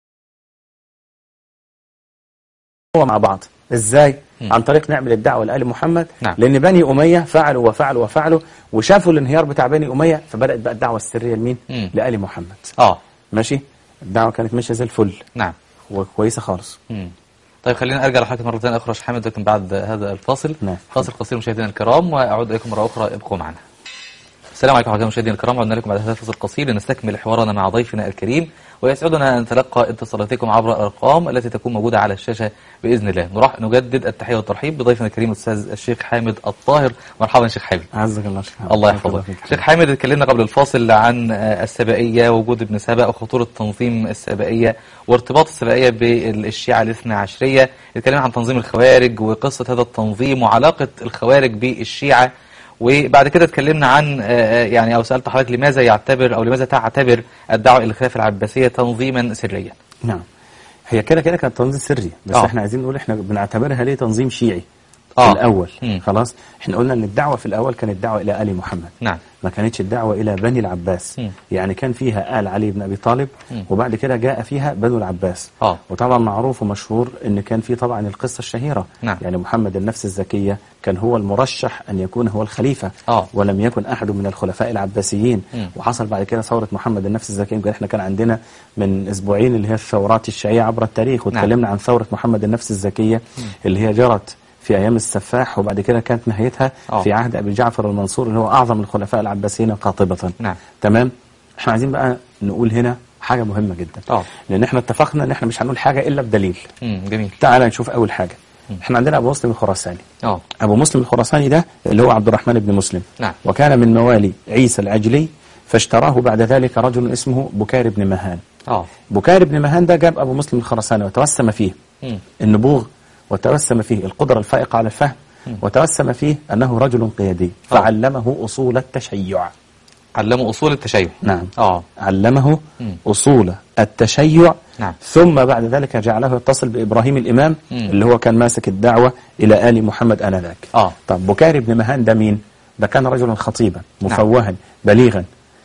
مع بعض ازاي مم. عن طريق نعمل الدعوة لآل محمد نعم. لأن بني أمية فعلوا وفعلوا وفعلوا وشافوا الانهيار بتاع بني أمية فبدأت بقى الدعوة السرية لمين مم. لآل محمد اه ماشي الدعوة كانت ماشية زي الفل نعم وكويسة خالص مم. طيب خلينا ارجع لحضرتك مره ثانيه اخرى يا شيخ حامد لكن بعد هذا الفاصل نعم. فاصل قصير مشاهدينا الكرام واعود اليكم مره اخرى ابقوا معنا السلام عليكم ورحمه الله مشاهدينا الكرام عدنا لكم بعد هذا الفاصل القصير لنستكمل حوارنا مع ضيفنا الكريم ويسعدنا ان نتلقى اتصالاتكم عبر الارقام التي تكون موجوده على الشاشه باذن الله نروح نجدد التحيه والترحيب بضيفنا الكريم الاستاذ الشيخ حامد الطاهر مرحبا شيخ حامد عزك الله شيخ الله يحفظك شيخ حامد اتكلمنا قبل الفاصل عن آه، السبائية وجود ابن سبأ وخطورة تنظيم السبائية وارتباط السبائية بالشيعة الاثنى عشرية اتكلمنا عن تنظيم الخوارج وقصة هذا التنظيم وعلاقة الخوارج بالشيعة وبعد كده اتكلمنا عن آه، آه، يعني او سألت حضرتك لماذا يعتبر او لماذا تعتبر الدعوة الى الخلافة العباسية تنظيما سريا نعم هي كده كده كانت تنظيم سري بس آه. آه. احنا عايزين نقول احنا بنعتبرها ليه تنظيم شيعي آه. في الاول مم. خلاص احنا قلنا ان الدعوه في الاول كانت دعوه الى ال محمد نعم ما كانتش الدعوه الى بني العباس مم. يعني كان فيها ال علي بن ابي طالب مم. وبعد كده جاء فيها بنو العباس اه وطبعا معروف ومشهور ان كان في طبعا القصه الشهيره نعم. يعني محمد النفس الزكيه كان هو المرشح ان يكون هو الخليفه آه. ولم يكن احد من الخلفاء العباسيين مم. وحصل بعد كده ثوره محمد النفس الزكيه يمكن احنا كان عندنا من اسبوعين اللي هي الثورات الشيعيه عبر التاريخ واتكلمنا عن ثوره محمد النفس الزكيه اللي هي جرت في ايام السفاح وبعد كده كانت نهايتها آه. في عهد ابي جعفر المنصور اللي هو اعظم الخلفاء العباسيين قاطبه نعم تمام احنا عايزين بقى نقول هنا حاجه مهمه جدا اه لان احنا اتفقنا ان احنا مش هنقول حاجه الا بدليل مم، جميل تعال نشوف اول حاجه احنا عندنا ابو مسلم الخراساني اه ابو مسلم الخراساني ده اللي هو عبد الرحمن بن مسلم نعم. وكان من موالي عيسى العجلي فاشتراه بعد ذلك رجل اسمه بكار بن مهان اه بكار بن مهان ده جاب ابو مسلم الخراساني وتوسم فيه مم. النبوغ وتوسم فيه القدره الفائقه على الفهم وتوسم فيه انه رجل قيادي آه. فعلمه اصول التشيع علموا اصول التشيع نعم اه علمه مم. أصول التشيع نعم. ثم بعد ذلك جعله يتصل بإبراهيم الإمام مم. اللي هو كان ماسك الدعوة إلى آل محمد آنذاك اه طب بكاري بن مهان ده مين؟ ده كان رجلا خطيبا مفوها بليغا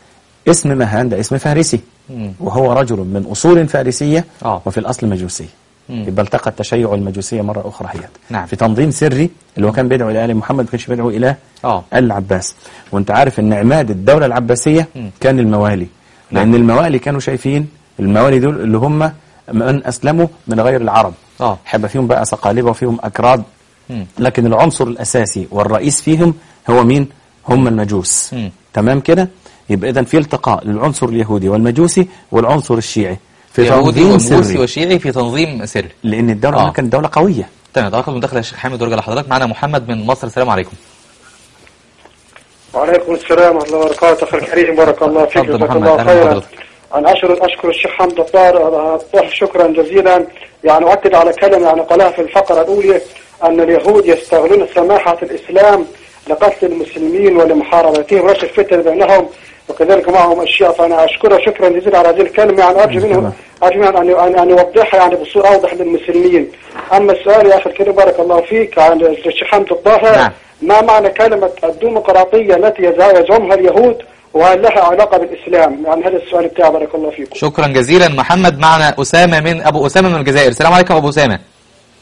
اسم مهان ده اسم فارسي مم. وهو رجل من أصول فارسية آه. وفي الأصل مجوسي مم. يبقى التقى التشيع والمجوسية مرة أخرى هي نعم. في تنظيم سري اللي هو كان بيدعو إلى آل محمد ما كانش بيدعو إلى اه آل العباس وانت عارف ان عماد الدولة العباسية مم. كان الموالي نعم. لأن الموالي كانوا شايفين الموالي دول اللي هم من أسلموا من غير العرب اه حبة فيهم بقى سقالبة وفيهم أكراد مم. لكن العنصر الأساسي والرئيس فيهم هو مين؟ هم المجوس مم. تمام كده؟ يبقى إذا في التقاء للعنصر اليهودي والمجوسي والعنصر الشيعي في يهودي تنظيم ومجوسي سري وشيعي في تنظيم سري لأن الدولة آه. هناك كانت دولة قوية تمام ده رقم مداخله يا شيخ حامد وارجع لحضرتك معانا محمد من مصر السلام عليكم وعليكم السلام ورحمة الله وبركاته أخي الكريم بارك الله فيك تفضل جزاك محمد، الله أهلا خيرا بحضرتك. أنا أشكر أشكر الشيخ حمد الطاهر الطاهر شكرا جزيلا يعني أؤكد على كلمة يعني قالها في الفقرة الأولى أن اليهود يستغلون سماحة الإسلام لقتل المسلمين ولمحاربتهم ورش الفتن بينهم وكذلك معهم الشيعة فأنا أشكره شكرا جزيلا على هذه الكلمة يعني أرجو منه أرجو منه أن أن أن يوضحها يعني بصورة أوضح للمسلمين أما السؤال يا أخي الكريم بارك الله فيك عن الشيخ حمد الطاهر نعم. ما معنى كلمة الديمقراطية التي يزع- يزعمها اليهود وهل لها علاقة بالإسلام يعني هذا السؤال بتاعي بارك الله فيكم شكرا جزيلا محمد معنا أسامة من أبو أسامة من الجزائر السلام عليكم أبو أسامة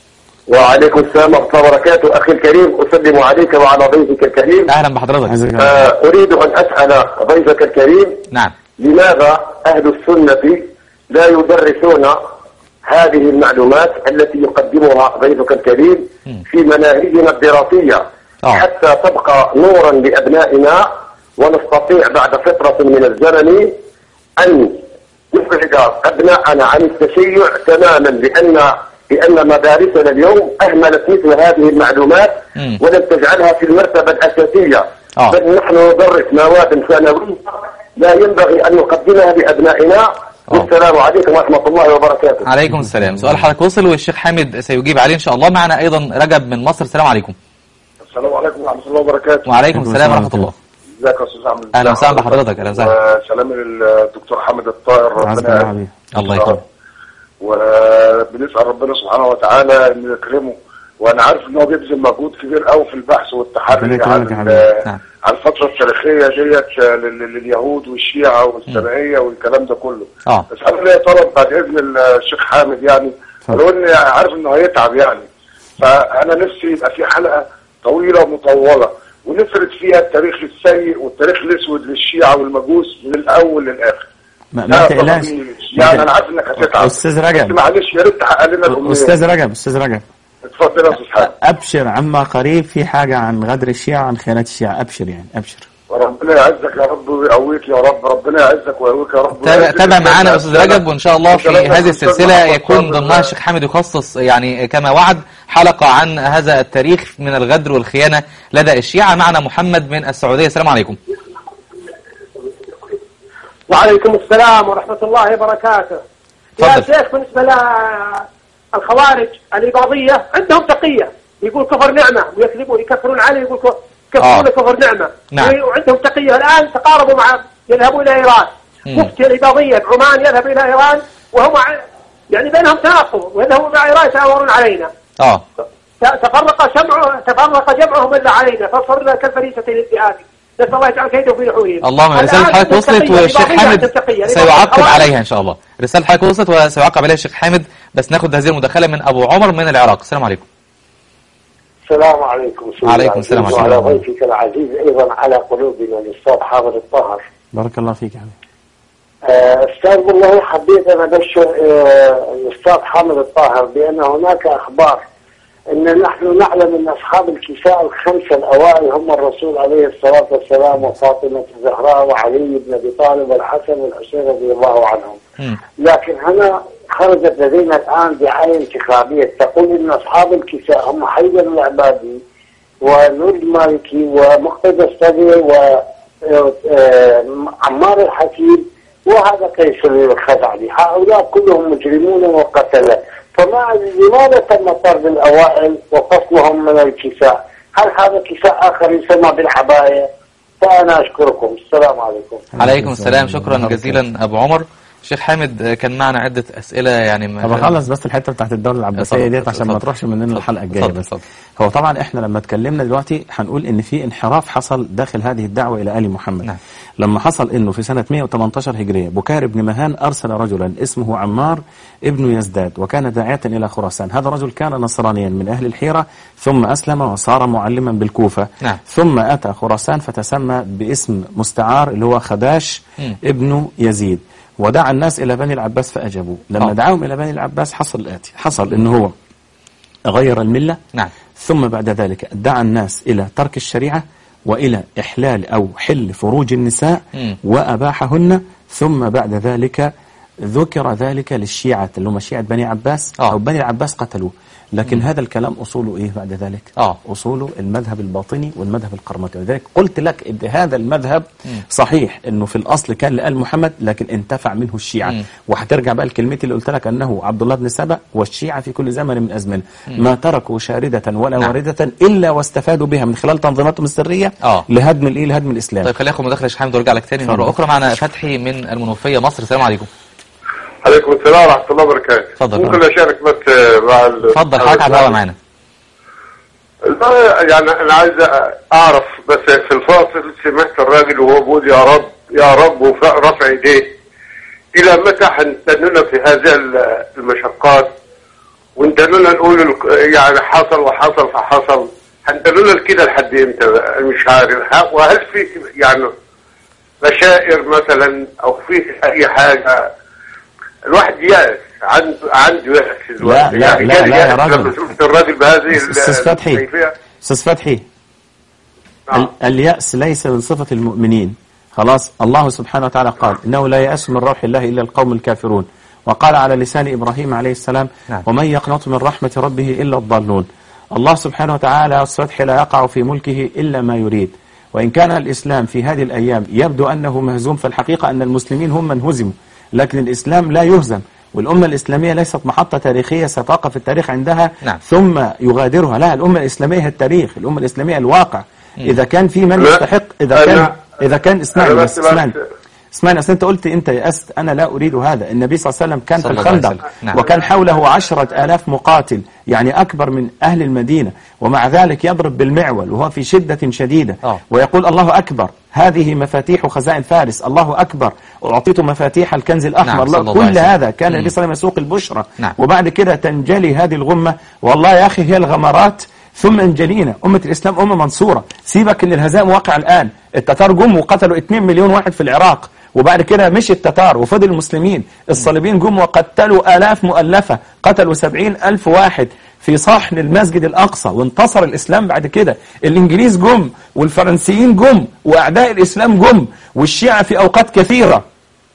وعليكم السلام ورحمة الله وبركاته أخي الكريم أسلم عليك وعلى ضيفك الكريم اهلا بحضرتك عزيزي آه، أريد أن أسأل ضيفك الكريم نعم لماذا أهل السنة لا يدرسون هذه المعلومات التي يقدمها ضيفك الكريم في مناهجنا الدراسية آه. حتى تبقى نورا لأبنائنا ونستطيع بعد فترة من الزمن أن نخرج أبناءنا عن التشيع تماما لأن لأن مدارسنا اليوم أهملت مثل هذه المعلومات مم. ولم تجعلها في المرتبة الأساسية آه. بل نحن ندرس مواد ثانوية لا ينبغي أن نقدمها لأبنائنا والسلام عليكم ورحمة الله وبركاته عليكم السلام سؤال حضرتك وصل والشيخ حامد سيجيب عليه ان شاء الله معنا ايضا رجب من مصر السلام عليكم السلام عليكم ورحمة الله وبركاته وعليكم السلام ورحمة الله ازيك يا استاذ عمرو اهلا وسهلا بحضرتك اهلا وسهلا وسلام للدكتور حامد الطاهر عزيزي ربنا حبيبي الله يكرمك وبنسأل ربنا سبحانه وتعالى انه يكرمه وانا عارف ان هو بيبذل مجهود كبير قوي في البحث ربنا والتحري يكرمك عن يا ال- حبيبي. نعم. عن الفترة التاريخية ديت لل- لليهود والشيعة والسبعية والكلام ده كله اه بس انا ليا طلب بعد اذن الشيخ حامد يعني اتفضل. ولو اني عارف انه هيتعب يعني فانا نفسي يبقى في حلقه طويله ومطوله ونفرد فيها التاريخ السيء والتاريخ الاسود للشيعه والمجوس من الاول للاخر ما, ما لا تقلقش طبعاً يعني انا عارف انك هتتعب أستاذ رجب. بس معلش يا ريت تحقق لنا الامنيه أستاذ رجب أستاذ رجب اتفضل يا استاذ حامد أبشر عما قريب في حاجة عن غدر الشيعة عن خيانات الشيعة أبشر يعني أبشر ربنا يعزك يا رب ويقويك يا رب ربنا يعزك ويقويك يا رب تابع ويعزك تابع معانا يا ويعزك. استاذ رجب وان شاء الله في وكلامنا هذه الأستاذ السلسله محمد يكون صابر. ضمنها الشيخ حامد يخصص يعني كما وعد حلقه عن هذا التاريخ من الغدر والخيانه لدى الشيعه معنا محمد من السعوديه السلام عليكم وعليكم السلام ورحمة الله وبركاته يا تفضل. شيخ بالنسبة للخوارج الإباضية عندهم تقية يقول كفر نعمة ويكذبون يكفرون عليه يقول ك- آه. كفرون كفر نعمة نعم. وعندهم تقية الآن تقاربوا مع يذهبون إلى إيران مم. مفتي الإباضية بعمان يذهب إلى إيران وهم ع- يعني بينهم تناقض ويذهبون مع إيران يتآمرون علينا اه ت- تفرق جمع تفرق جمعهم إلا علينا فصرنا كالفريسة للذئاب نسأل الله يجعل كيده في نحورهم اللهم الآن رسالة حضرتك عندهم وصلت تقية، والشيخ الإباضية حامد عندهم تقية. سيعقب الإباضية عليها ان شاء الله رسالة حضرتك وصلت وسيعقب عليها الشيخ حامد بس ناخد هذه المداخله من ابو عمر من العراق السلام عليكم السلام عليكم سيدي عليكم السلام العزيز ورحمة وعلى الله. ضيفك العزيز أيضا على قلوبنا الأستاذ حامد الطاهر بارك الله فيك يا حبيبي آه، أستاذ والله حبيت أن أبشر آه، الأستاذ حامد الطاهر بأن هناك أخبار أن نحن نعلم أن أصحاب الكفاء الخمسة الأوائل هم الرسول عليه الصلاة والسلام وفاطمة الزهراء وعلي بن أبي طالب والحسن والحسين رضي الله عنهم مم. لكن هنا خرجت لدينا الآن دعاية انتخابية تقول أن أصحاب الكفاء هم حيدر العبادي ونور المالكي ومقتدى الصدر وعمار الحكيم وهذا قيس الخزعلي هؤلاء كلهم مجرمون وقتلة فما لماذا تم طرد الأوائل وفصلهم من الكفاء هل هذا كفاء آخر يسمى بالعباية فأنا أشكركم السلام عليكم عليكم السلام شكرا جزيلا ابو عمر الشيخ حامد آه، كان معنا عده اسئله يعني ما- طب اخلص بس الحته بتاعت الدوله العباسيه اتفضل، ديت عشان ما اتفضل. تروحش مننا اتفضل، الحلقه الجايه اتفضل، بس اتفضل. هو طبعا احنا لما اتكلمنا دلوقتي هنقول ان في انحراف حصل داخل هذه الدعوه الى ال محمد نعم. لما حصل انه في سنه 118 هجريه بكار بن مهان ارسل رجلا اسمه عمار ابن يزداد وكان داعيه الى خراسان هذا الرجل كان نصرانيا من اهل الحيره ثم اسلم وصار معلما بالكوفه نعم. ثم اتى خراسان فتسمى باسم مستعار اللي هو خداش مم. ابن يزيد ودعا الناس الى بني العباس فاجابوه لما آه. دعاهم الى بني العباس حصل الاتي حصل ان هو غير المله نعم ثم بعد ذلك دعا الناس الى ترك الشريعه والى احلال او حل فروج النساء مم. واباحهن ثم بعد ذلك ذكر ذلك للشيعة اللي هم شيعة بني عباس آه. أو بني العباس قتلوه لكن هذا الكلام أصوله إيه بعد ذلك آه. أصوله المذهب الباطني والمذهب القرمطي ولذلك قلت لك إن هذا المذهب صحيح أنه في الأصل كان لآل محمد لكن انتفع منه الشيعة مم. وهترجع بقى لكلمتي اللي قلت لك أنه عبد الله بن سبأ والشيعة في كل زمن من الأزمنة ما تركوا شاردة ولا نعم. واردة إلا واستفادوا بها من خلال تنظيماتهم السرية آه. لهدم الإيه لهدم الإسلام طيب خلينا ناخد مداخله يا شيخ حامد ونرجع لك تاني مره اتفضل. اخرى معنا فتحي من المنوفيه مصر السلام عليكم عليكم السلام ورحمة الله وبركاته اتفضل. ممكن أشارك بس مع ال- اتفضل مع حضرتك على الهواء الإسلام؟ معانا لا يعني أنا عايز أعرف بس في الفاصل سمعت الراجل وهو بيقول يا رب يا رب ورفع إيديه إلى متى هنستننا في هذه ال- المشقات وانتقلنا نقول ال- يعني حصل وحصل فحصل هنتقلنا كده لحد امتى بقى؟ مش عارف ه- وهل في يعني بشائر مثلا او في اي حاجه الواحد يأس عنده عنده يأس دلوقتي لا، يعني لا، كان لا يا يأس راجل. لما شفت الراجل بهذه ال- أستاذ فتحي الكيفية. أستاذ فتحي نعم. ال- اليأس ليس من صفة المؤمنين خلاص الله سبحانه وتعالى قال إنه لا يأس من روح الله إلا القوم الكافرون وقال على لسان إبراهيم عليه السلام نعم. ومن يقنط من رحمة ربه إلا الضالون الله سبحانه وتعالى الفتح لا يقع في ملكه إلا ما يريد وإن كان الإسلام في هذه الأيام يبدو أنه مهزوم فالحقيقة أن المسلمين هم من هزموا لكن الإسلام لا يهزم والأمة الإسلامية ليست محطة تاريخية ستقف التاريخ عندها نعم. ثم يغادرها لا الأمة الإسلامية هي التاريخ الأمة الإسلامية الواقع إذا كان في من لا، يستحق إذا كان أنا- إذا كان اسمعني أنا بس بس- اسمعني بس- اسمعني أصل أنت قلت أنت يأست أنا لا أريد هذا النبي صلى الله عليه وسلم كان في صلى الله عليه الخندق وسلم. نعم. وكان حوله عشرة آلاف مقاتل يعني أكبر من أهل المدينة ومع ذلك يضرب بالمعول وهو في شدة شديدة آه. ويقول الله أكبر هذه مفاتيح خزائن فارس الله أكبر أعطيت مفاتيح الكنز الأحمر نعم، صلى الله كل عليه وسلم. هذا كان مم. النبي صلى الله عليه وسلم يسوق البشرى نعم. وبعد كده تنجلي هذه الغمة والله يا أخي هي الغمرات ثم انجلينا أمة الإسلام أمة منصورة سيبك إن الهزائم واقع الآن التتار جم وقتلوا 2 مليون واحد في العراق وبعد كده مشي التتار وفضل المسلمين الصليبيين جم وقتلوا آلاف مؤلفة قتلوا سبعين ألف واحد في صحن المسجد الأقصى وانتصر الإسلام بعد كده الإنجليز جم والفرنسيين جم وأعداء الإسلام جم والشيعة في أوقات كثيرة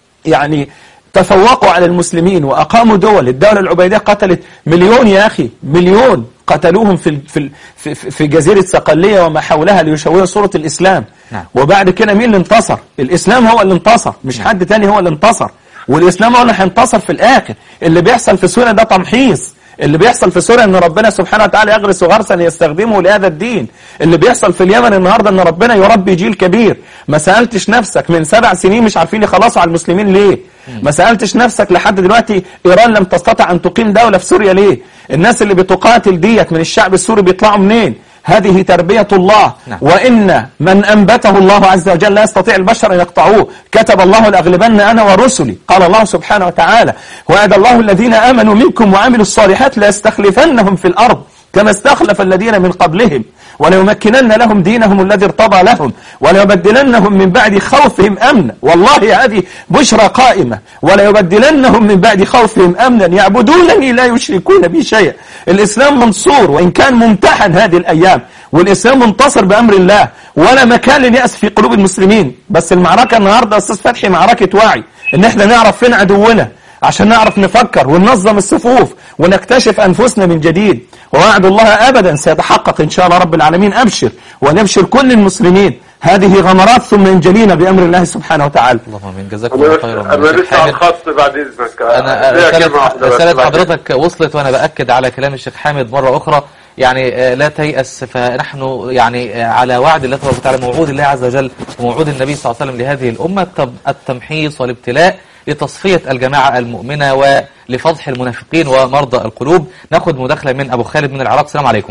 يعني تفوقوا على المسلمين وأقاموا دول الدولة العبيدية قتلت مليون يا أخي مليون قتلوهم في ال- في ال- في, في, في جزيرة صقلية وما حولها ليشوهوا صورة الإسلام نعم. وبعد كده مين اللي انتصر الإسلام هو اللي انتصر مش حد تاني هو اللي انتصر والإسلام هو اللي هينتصر في الآخر اللي بيحصل في سوريا ده تمحيص اللي بيحصل في سوريا ان ربنا سبحانه وتعالى يغرس غرسا يستخدمه لهذا الدين اللي بيحصل في اليمن النهارده ان ربنا يربي جيل كبير ما سالتش نفسك من سبع سنين مش عارفين يخلصوا على المسلمين ليه ما سالتش نفسك لحد دلوقتي ايران لم تستطع ان تقيم دوله في سوريا ليه الناس اللي بتقاتل ديت من الشعب السوري بيطلعوا منين هذه تربية الله نعم. وإن من أنبته الله عز وجل لا يستطيع البشر أن يقطعوه كتب الله لأغلبن أنا ورسلي قال الله سبحانه وتعالى وعد الله الذين آمنوا منكم وعملوا الصالحات ليستخلفنهم في الأرض كما استخلف الذين من قبلهم وليمكنن لهم دينهم الذي ارتضى لهم وليبدلنهم من بعد خوفهم أمنا والله هذه بشرى قائمة وليبدلنهم من بعد خوفهم أمنا يعبدونني لا يشركون بي شيئا الإسلام منصور وإن كان ممتحن هذه الأيام والإسلام منتصر بأمر الله ولا مكان لليأس في قلوب المسلمين بس المعركة النهاردة يا أستاذ فتحي معركة وعي إن إحنا نعرف فين عدونا عشان نعرف نفكر وننظم الصفوف ونكتشف أنفسنا من جديد ووعد الله أبدا سيتحقق إن شاء الله رب العالمين أبشر ونبشر كل المسلمين هذه غمرات ثم انجلينا بأمر الله سبحانه وتعالى اللهم امين جزاكم الله انا خيرا انا من لسه على حامد. الخط بعد اذنك انا ليا رسالة, كلمة واحدة بس رسالة بعد حضرتك وصلت وانا باكد على كلام الشيخ حامد مرة اخرى يعني آه، لا تيأس فنحن يعني آه، على وعد الله تبارك وتعالى موعود الله عز وجل وموعود النبي صلى الله عليه وسلم لهذه الأمة التب- التمحيص والابتلاء لتصفية الجماعة المؤمنة ولفضح المنافقين ومرضى القلوب ناخد مداخلة من أبو خالد من العراق السلام عليكم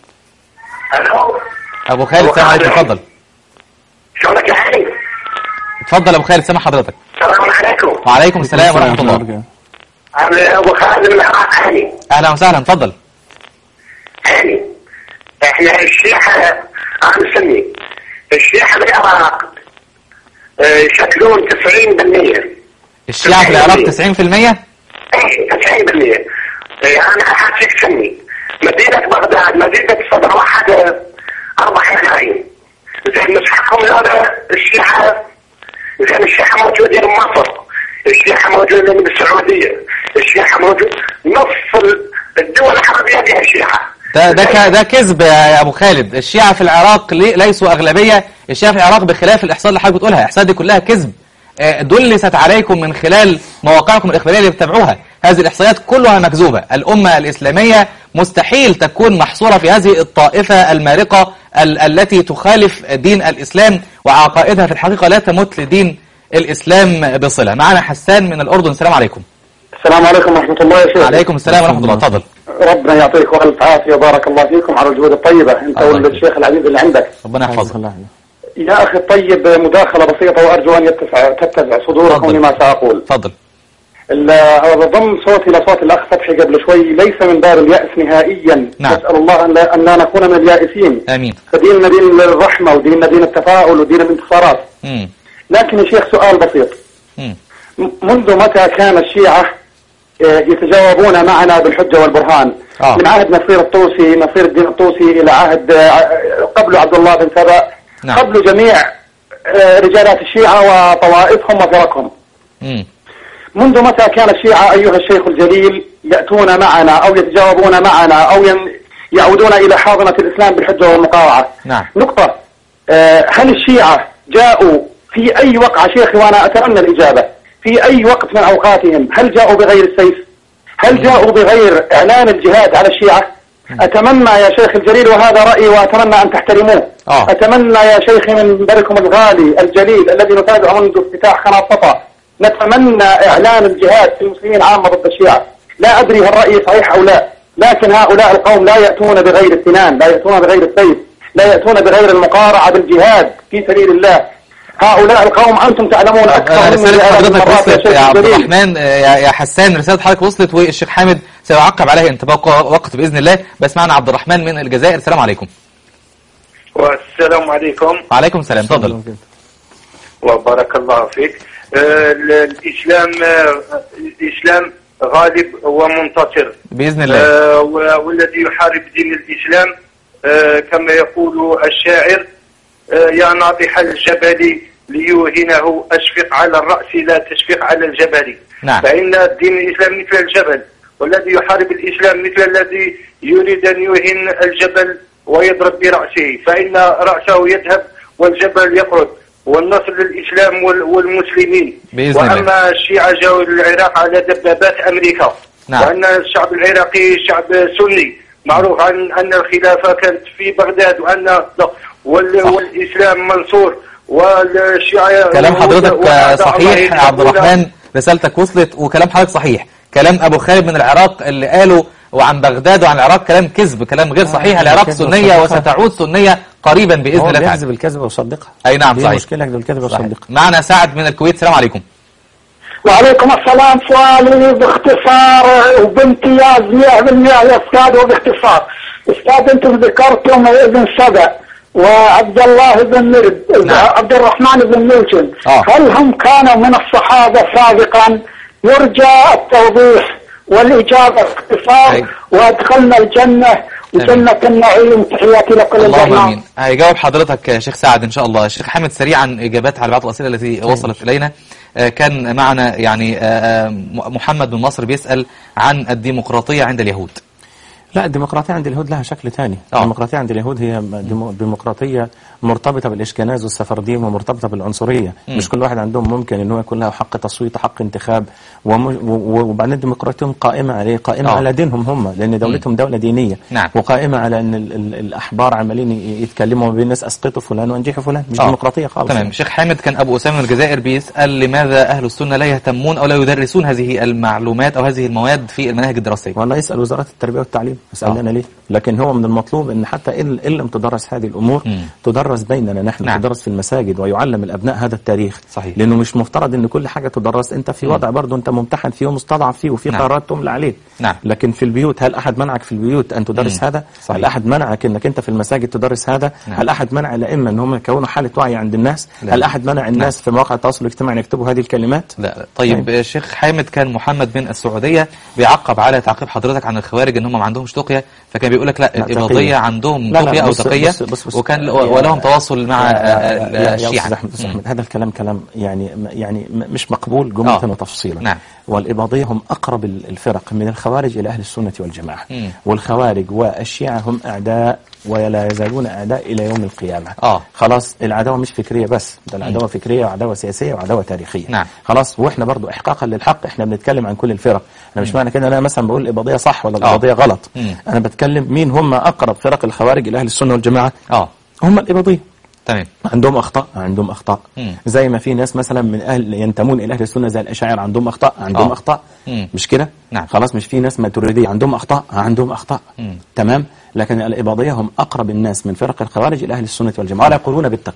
أبو خالد السلام عليكم اتفضل شلونك يا علي؟ اتفضل أبو خالد سامع حضرتك السلام عليكم وعليكم السلام ورحمة الله انا ابو خالد من العراق علي أهلا وسهلا اتفضل علي احنا الشيعة انا سني الشيعة بالعراق آه، يشكلون 90% الشيعة في العراق 90% اي 90% آه، انا حاسك سني مدينة بغداد مدينة صدر واحد آه، اربع خلايين زين مسحقهم هذا الشيعة زين الشيعة موجودين بمصر الشيعة موجودين بالسعودية الشيعة موجود نص الدول العربية فيها شيعة ده ده ك- ده كذب يا ابو خالد الشيعة في العراق لي- ليسوا اغلبية الشيعة في العراق بخلاف الاحصاء اللي حضرتك بتقولها الاحصاء دي كلها كذب آه، دلست عليكم من خلال مواقعكم الاخباريه اللي بتتابعوها هذه الاحصائيات كلها مكذوبه الامه الاسلاميه مستحيل تكون محصوره في هذه الطائفه المارقه ال التي تخالف دين الاسلام وعقائدها في الحقيقه لا تمت لدين الاسلام بصله معنا حسان من الاردن السلام عليكم السلام عليكم ورحمة الله يا شيخ عليكم السلام ورحمه الله اتفضل ربنا يعطيكم ألف عافية وبارك الله فيكم على الجهود الطيبة أنت الله يكرمك. والشيخ العزيز اللي عندك ربنا يحفظك يا أخي الطيب مداخلة بسيطة وأرجو أن يتسع تتسع صدوركم تفضل. لما سأقول اتفضل ال- ضم صوتي إلى صوت الأخ فتحي قبل شوي ليس من باب اليأس نهائيا نعم. نسأل الله أن لا, أن لا نكون من اليائسين امين فديننا دين الرحمة وديننا دين التفاؤل ودين الانتصارات مم. لكن يا شيخ سؤال بسيط مم. م- منذ متى كان الشيعة آه، يتجاوبون معنا بالحجة والبرهان آه. من عهد نصير الطوسي نصير الدين الطوسي إلى عهد آه، قبل عبد الله بن سبأ نعم. قبل جميع آه، رجالات الشيعة وطوائفهم وفرقهم مم. منذ متى كان الشيعة أيها الشيخ الجليل يأتون معنا أو يتجاوبون معنا أو ين- يعودون إلى حاضنة الإسلام بالحجة والمقاوعة نعم. نقطة آه، هل الشيعة جاءوا في أي وقعة شيخي وأنا أتمنى الإجابة في أي وقت من أوقاتهم هل جاءوا بغير السيف هل جاءوا بغير إعلان الجهاد على الشيعة أتمنى يا شيخ الجليل وهذا رأيي وأتمنى أن تحترموه آه. أتمنى يا شيخي من منبركم الغالي الجليل الذي نتابعه منذ افتتاح قناة صفا نتمنى إعلان الجهاد في المسلمين عامة ضد الشيعة لا أدري هل رأيي صحيح أو لا لكن هؤلاء القوم لا يأتون بغير السنان لا يأتون بغير السيف لا يأتون بغير المقارعة بالجهاد في سبيل الله هؤلاء القوم أنتم تعلمون أنا أكثر مني رسالة بهذه حضرتك المرات وصلت شيخ يا عبد الجليل. الرحمن آه، يا يا حسان رسالة حضرتك وصلت والشيخ حامد سيعقب عليها ان تبقى وقت بإذن الله بس معنا عبد الرحمن من الجزائر السلام عليكم والسلام عليكم وعليكم السلام تفضل وبارك الله فيك آه، ال- الإسلام آه، الإسلام غالب ومنتصر بإذن الله آه، و- والذي يحارب دين الإسلام آه، كما يقول الشاعر آه، يا ناطح الجبل ليوهنه أشفق على الرأس لا تشفق على الجبل نعم. فإن الدين الإسلام مثل الجبل والذي يحارب الإسلام مثل الذي يريد أن يوهن الجبل ويضرب برأسه فإن رأسه يذهب والجبل يقعد والنصر للإسلام وال- والمسلمين بإذن الله. وأما الشيعة جاءوا العراق على دبابات أمريكا نعم. وأن الشعب العراقي شعب سني معروف عن أن الخلافة كانت في بغداد وأن وال صح. والإسلام منصور والشيعة كلام حضرتك آه، وأعداء صحيح الله يا عبد يتقون الرحمن رسالتك وصلت وكلام حضرتك صحيح كلام أبو خالد من العراق اللي قاله وعن بغداد وعن العراق كلام كذب كلام غير صحيح العراق كذب سنية وصدقها. وستعود سنية قريبا بإذن هو الله تعالى بيكذب الكذب ويصدقها أي نعم دي صحيح مشكلة بالكذب صحيح. ويصدقها معنا سعد من الكويت السلام عليكم وعليكم السلام سؤالي باختصار وبامتياز 100% يا استاذ وباختصار استاذ انتم ذكرتم ابن سبع وعبد الله بن مرد نعم. عبد الرحمن بن ملجم آه. هل هم كانوا من الصحابه سابقا يرجى التوضيح والاجابه باختصار أي. وادخلنا الجنه وجنه النعيم تحياتي لكل اللهم الجماعه امين هيجاوب حضرتك يا شيخ سعد ان شاء الله الشيخ حامد سريعا اجابات على بعض الاسئله التي وصلت الينا آه، كان معنا يعني آه، آه، محمد من مصر بيسال عن الديمقراطيه عند اليهود لا الديمقراطية عند اليهود لها شكل ثاني آه. الديمقراطية عند اليهود هي ديمو- ديمقراطية مرتبطة بالإشكناز والسفرديم ومرتبطة بالعنصرية مم. مش كل واحد عندهم ممكن ان هو يكون له حق تصويت وحق انتخاب وم- و- و- وبعدين ديمقراطيتهم قائمة عليه قائمة آه. على دينهم هم لأن دولتهم دولة دينية نعم. وقائمة على أن ال- ال- الأحبار عمالين ي- يتكلموا ما بين الناس أسقطوا فلان وأنجحوا فلان مش آه. ديمقراطية خالص تمام شيخ حامد كان ابو اسامه من الجزائر بيسال لماذا اهل السنه لا يهتمون او لا يدرسون هذه المعلومات او هذه المواد في المناهج الدراسيه والله يسأل وزارة التربية والتعليم يسألني آه. أنا ليه لكن هو من المطلوب أن حتى إن, إن لم تدرس هذه الأمور مم. تدرس بيننا نحن نعم. تدرس في المساجد ويعلم الأبناء هذا التاريخ صحيح. لأنه مش مفترض أن كل حاجة تدرس أنت في وضع برضه أنت ممتحن فيه ومستضعف فيه وفي نعم. قرارات تملى عليك نعم. لكن في البيوت هل أحد منعك في البيوت أن تدرس مم. هذا صحيح. هل أحد منعك أنك أنت في المساجد تدرس هذا نعم. هل أحد منع الأئمة أن هم يكونوا حالة وعي عند الناس لا. هل أحد منع الناس في مواقع التواصل الاجتماعي أن يكتبوا هذه الكلمات لا طيب طيب. الشيخ حامد كان محمد من السعوديه بيعقب على تعقيب حضرتك عن الخوارج ان هم ما عندهمش تقيه فكان بيقول لك لا لا، الاباضيه تقية. عندهم لا، لا، تقيه او بص- تقيه بص- بص- بص. وكان يا- ولهم تواصل مع يا- آه، يا- يا الشيعه أستاذ أحمد أستاذ مم. أحمد هذا الكلام كلام يعني يعني م- مش مقبول جملة آه. وتفصيلا نعم. والإباضية هم أقرب ال- الفرق من الخوارج إلى أهل السنة والجماعة مم. والخوارج والشيعة هم أعداء ولا يزالون أعداء إلى يوم القيامة آه. خلاص العداوة مش فكرية بس ده العداوة فكرية وعداوة سياسية وعداوة تاريخية نعم. خلاص وإحنا برضو إحقاقا للحق إحنا بنتكلم عن كل الفرق أنا مش معنى كده أنا مثلا بقول الإباضية صح ولا آه. الإباضية غلط مم. أنا بتكلم مين هم أقرب فرق الخوارج إلى أهل السنة والجماعة اه هم الإباضية تمام عندهم اخطاء عندهم اخطاء مم. زي ما في ناس مثلا من اهل ينتمون الى اهل السنه زي الاشاعره عندهم اخطاء عندهم آه. اخطاء مم. مش كده نعم. خلاص مش في ناس ماتريديه عندهم اخطاء عندهم اخطاء مم. تمام لكن الاباضيه هم اقرب الناس من فرق الخوارج الى اهل السنه والجماعه ولا يقولون بالتقي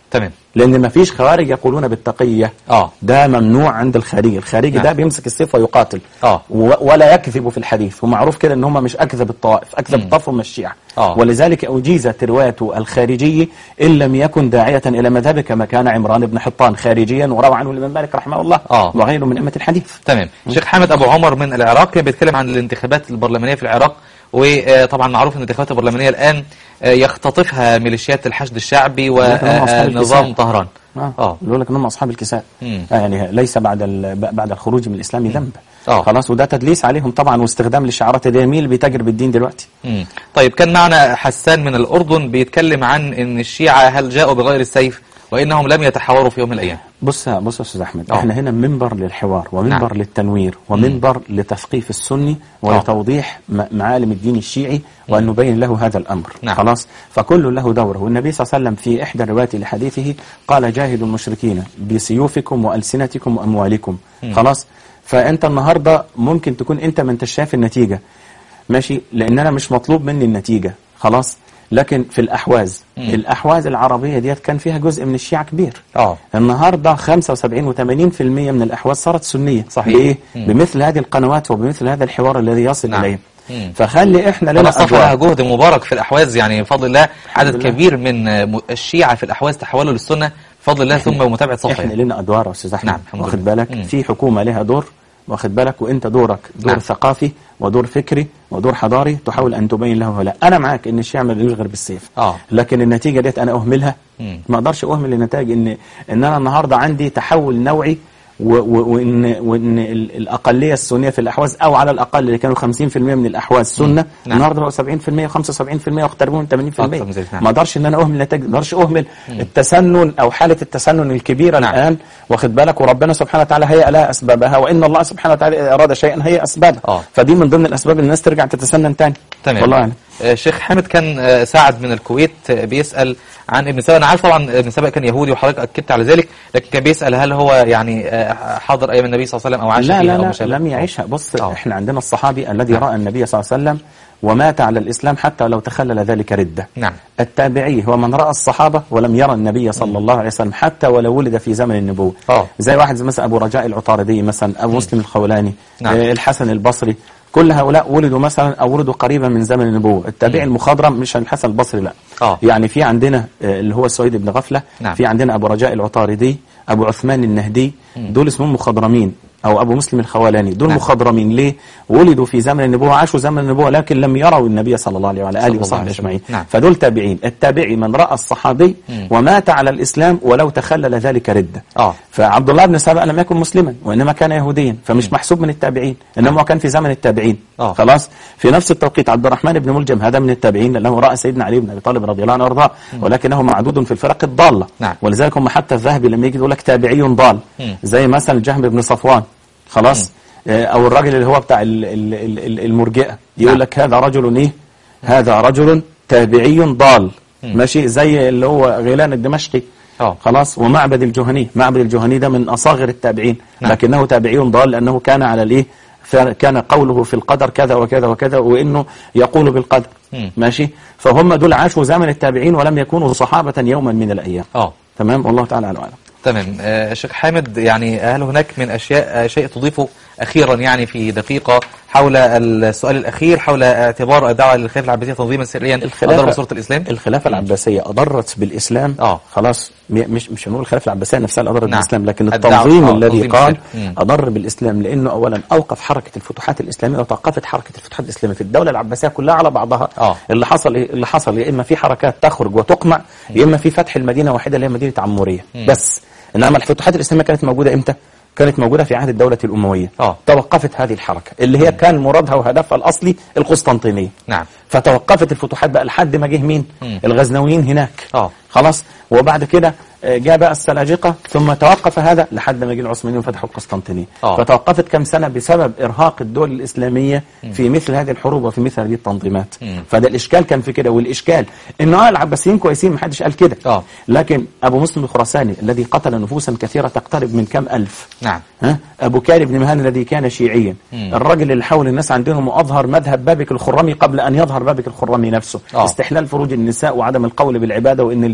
تمام لان ما فيش خوارج يقولون بالتقيه اه ده ممنوع عند الخارجي الخارجي نعم. ده بيمسك السيف ويقاتل اه و- ولا يكذب في الحديث ومعروف كده ان هم مش اكذب الطوائف اكذب مم. الطائف هم الشيعة آه. ولذلك اجيزت روايه الخارجي ان لم يكن داعيه الى مذهبه كما كان عمران بن حطان خارجيا وروى عنه الامام مالك رحمه الله آه. وغيره من ائمه الحديث تمام شيخ حامد ابو عمر من العراق كان بيتكلم عن الانتخابات البرلمانيه في العراق وطبعا معروف ان الانتخابات البرلمانيه الان آه، يختطفها ميليشيات الحشد الشعبي لكن هم أصحاب ونظام الكساء. طهران اه اه بيقول لك ان هم اصحاب الكساء مم. آه يعني ليس بعد ال- بعد الخروج من الاسلام ذنب آه. خلاص وده تدليس عليهم طبعا واستخدام للشعارات دي مين اللي بيتاجر بالدين دلوقتي مم. طيب كان معنا حسان من الأردن بيتكلم عن أن الشيعة هل جاءوا بغير السيف وإنهم لم يتحاوروا في يوم من الأيام بص بص يا استاذ احمد آه. احنا هنا منبر للحوار ومنبر نعم. للتنوير ومنبر لتثقيف السني ولتوضيح م- معالم الدين الشيعي وان نبين له هذا الامر نعم. خلاص فكل له دوره والنبي صلى الله عليه وسلم في احدى الروايات لحديثه قال جاهدوا المشركين بسيوفكم والسنتكم واموالكم خلاص فانت النهارده ممكن تكون انت ما انتش شايف النتيجه ماشي لان انا مش مطلوب مني النتيجه خلاص لكن في الاحواز مم. الاحواز العربيه ديت كان فيها جزء من الشيعة كبير اه النهارده 75 و80% من الاحواز صارت سنيه صحيح. ليه؟ مم. بمثل هذه القنوات وبمثل هذا الحوار الذي يصل نعم. اليه مم. فخلي احنا لنا ونصف لها أدوار. جهد مبارك في الأحواز يعني بفضل الله عدد لله. كبير من آه، م- الشيعة في الأحواز تحولوا للسنة بفضل الله ثم متابعة صفحة احنا لنا ادوار يا استاذ احمد نعم، الحمد واخد لله. بالك مم. في حكومه لها دور واخد بالك وانت دورك دور نعم. ثقافي ودور فكري ودور حضاري تحاول ان تبين له لا انا معاك ان الشيعة ما يغير بالسيف اه لكن النتيجه ديت انا اهملها مم. ما اقدرش اهمل النتائج ان ان انا النهارده عندي تحول نوعي و- و- وان وان ال- الاقليه السنيه في الاحواز او على الاقل اللي كانوا 50% من الاحواز سنه نعم. النهارده بقوا 70% و75% واقتربوا من 80% أكثر من ذلك، نعم. ما اقدرش ان انا اهمل النتائج ما اقدرش اهمل التسنن او حاله التسنن الكبيره نعم. الان واخد بالك وربنا سبحانه وتعالى هيئ لها اسبابها وان الله سبحانه وتعالى إذا اراد شيئا هي اسبابها آه. فدي من ضمن الاسباب اللي الناس ترجع تتسنن تاني تمام والله يعني آه، شيخ حامد كان آه، سعد من الكويت آه، بيسأل عن ابن سبأ أنا عارف طبعا ابن سبأ كان يهودي وحضرتك أكدت على ذلك لكن كان بيسأل هل هو يعني آه، حضر أيام النبي صلى الله عليه وسلم أو عاش لا فيها لا أو لا ما شابه؟ لم يعيشها بص آه. احنا عندنا الصحابي الذي نعم. راى النبي صلى الله عليه وسلم ومات على الاسلام حتى لو تخلل ذلك رده نعم التابعي هو من راى الصحابه ولم يرى النبي صلى الله عليه وسلم حتى ولو ولد في زمن النبوه آه. زي واحد زي مثلا ابو رجاء العطاردي مثلا ابو مسلم الخولاني نعم. آه، الحسن البصري كل هؤلاء ولدوا مثلا او ولدوا قريبا من زمن النبوه التابعي المخضرم مش الحسن البصري لا آه. يعني في عندنا آه، اللي هو السويد بن غفله نعم. في عندنا ابو رجاء العطاردي ابو عثمان النهدي دول اسمهم مخضرمين او ابو مسلم الخولاني دول نعم. مخضرمين ليه ولدوا في زمن النبوه عاشوا زمن النبوه لكن لم يروا النبي صلى الله عليه وعلى صلى اله الله وصحبه عليه وسلم. اجمعين نعم. فدول تابعين التابعي من راى الصحابي مم. ومات على الاسلام ولو تخلل ذلك رده آه. فعبد الله بن سبأ لم يكن مسلما وانما كان يهوديا فمش محسوب من التابعين انما هو كان في زمن التابعين آه. خلاص في نفس التوقيت عبد الرحمن بن ملجم هذا من التابعين لانه راى سيدنا علي بن ابي طالب رضي الله عنه وارضاه ولكنه معدود في الفرق الضاله نعم. ولذلك هم حتى الذهبي لما يجي يقول لك تابعي ضال مم. زي مثلا الجهم بن صفوان خلاص آه، او الراجل اللي هو بتاع ال- ال- ال- ال- المرجئه يقول نعم. لك هذا رجل ايه هذا رجل تابعي ضال ماشي زي اللي هو غيلان الدمشقي آه. خلاص ومعبد الجهني معبد الجهني ده من اصاغر التابعين نعم. لكنه تابعي ضال لانه كان على الايه كان قوله في القدر كذا وكذا وكذا وانه يقول بالقدر مم. ماشي فهم دول عاشوا زمن التابعين ولم يكونوا صحابه يوما من الايام آه تمام والله تعالى اعلم تمام آه، شيخ حامد يعني هل هناك من أشياء آه، شيء تضيفه أخيرا يعني في دقيقة حول السؤال الأخير حول اعتبار الدعوة للخلافة العباسية تنظيما سريا أضر بصورة الإسلام الخلافه العباسيه اضرت بالاسلام آه. خلاص م- مش مش هنقول الخلافه العباسيه نفسها اللي اضرت نعم. بالاسلام لكن الدعوة- التنظيم آه، الذي تنظيم قام السر. مم. اضر بالاسلام لانه اولا اوقف حركه الفتوحات الاسلاميه وتوقفت حركه الفتوحات الاسلاميه في الدوله العباسيه كلها على بعضها آه. اللي حصل إيه؟ اللي حصل يا اما في حركات تخرج وتقمع يا اما في فتح المدينه واحده اللي هي مدينه عموريه بس انما الفتوحات الاسلاميه كانت موجوده امتى؟ كانت موجوده في عهد الدوله الامويه آه. توقفت هذه الحركه اللي هي كان مرادها وهدفها الاصلي القسطنطينيه نعم فتوقفت الفتوحات بقى لحد ما جه مين مم. الغزنويين هناك آه. خلاص وبعد كده آه، جاء بقى السلاجقة ثم توقف هذا لحد ما جه العثمانيين وفتحوا القسطنطينية آه. فتوقفت كم سنة بسبب إرهاق الدول الإسلامية في مثل هذه الحروب وفي مثل هذه التنظيمات مم. فده الإشكال كان في كده والإشكال إن آه العباسيين كويسين محدش قال كده آه. لكن أبو مسلم الخراساني الذي قتل نفوسا كثيرة تقترب من كم ألف نعم ها ابو كاري بن مهان الذي كان شيعيا مم. الراجل اللي حول الناس عندهم واظهر مذهب بابك الخرمي قبل ان يظهر بابك الخرمي نفسه آه. استحلال فروج النساء وعدم القول بالعباده وان الجن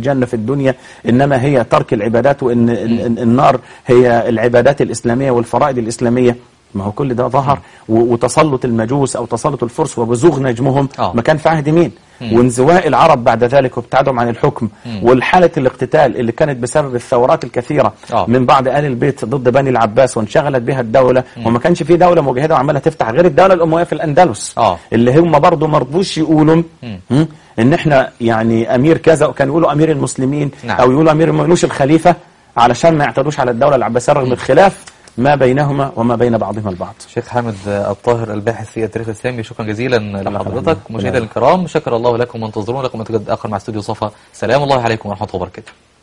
الجنة في الدنيا إنما هي ترك العبادات وإن ال- ال- النار هي العبادات الإسلامية والفرائض الإسلامية ما هو كل ده ظهر و- وتسلط المجوس أو تسلط الفرس وبزوغ نجمهم آه. ما كان في عهد مين وانزواء العرب بعد ذلك وابتعادهم عن الحكم والحالة الاقتتال اللي كانت بسبب الثورات الكثيرة آه. من بعض آل البيت ضد بني العباس وانشغلت بها الدولة وما كانش في دولة مجاهدة وعمالة تفتح غير الدولة الأموية في الأندلس آه. اللي هم برضه ما رضوش يقولوا م? ان احنا يعني امير كذا وكانوا يقولوا امير المسلمين نعم. او يقولوا امير ما يقولوش الخليفة علشان ما يعتدوش على الدولة العباسية رغم الخلاف ما بينهما وما بين بعضهما البعض شيخ حامد الطاهر الباحث في التاريخ الإسلامي شكرا جزيلا لحضرتك الله. مشاهدينا الكرام شكر الله لكم وانتظرونا لكم من تجد آخر مع استوديو صفا سلام الله عليكم ورحمة الله وبركاته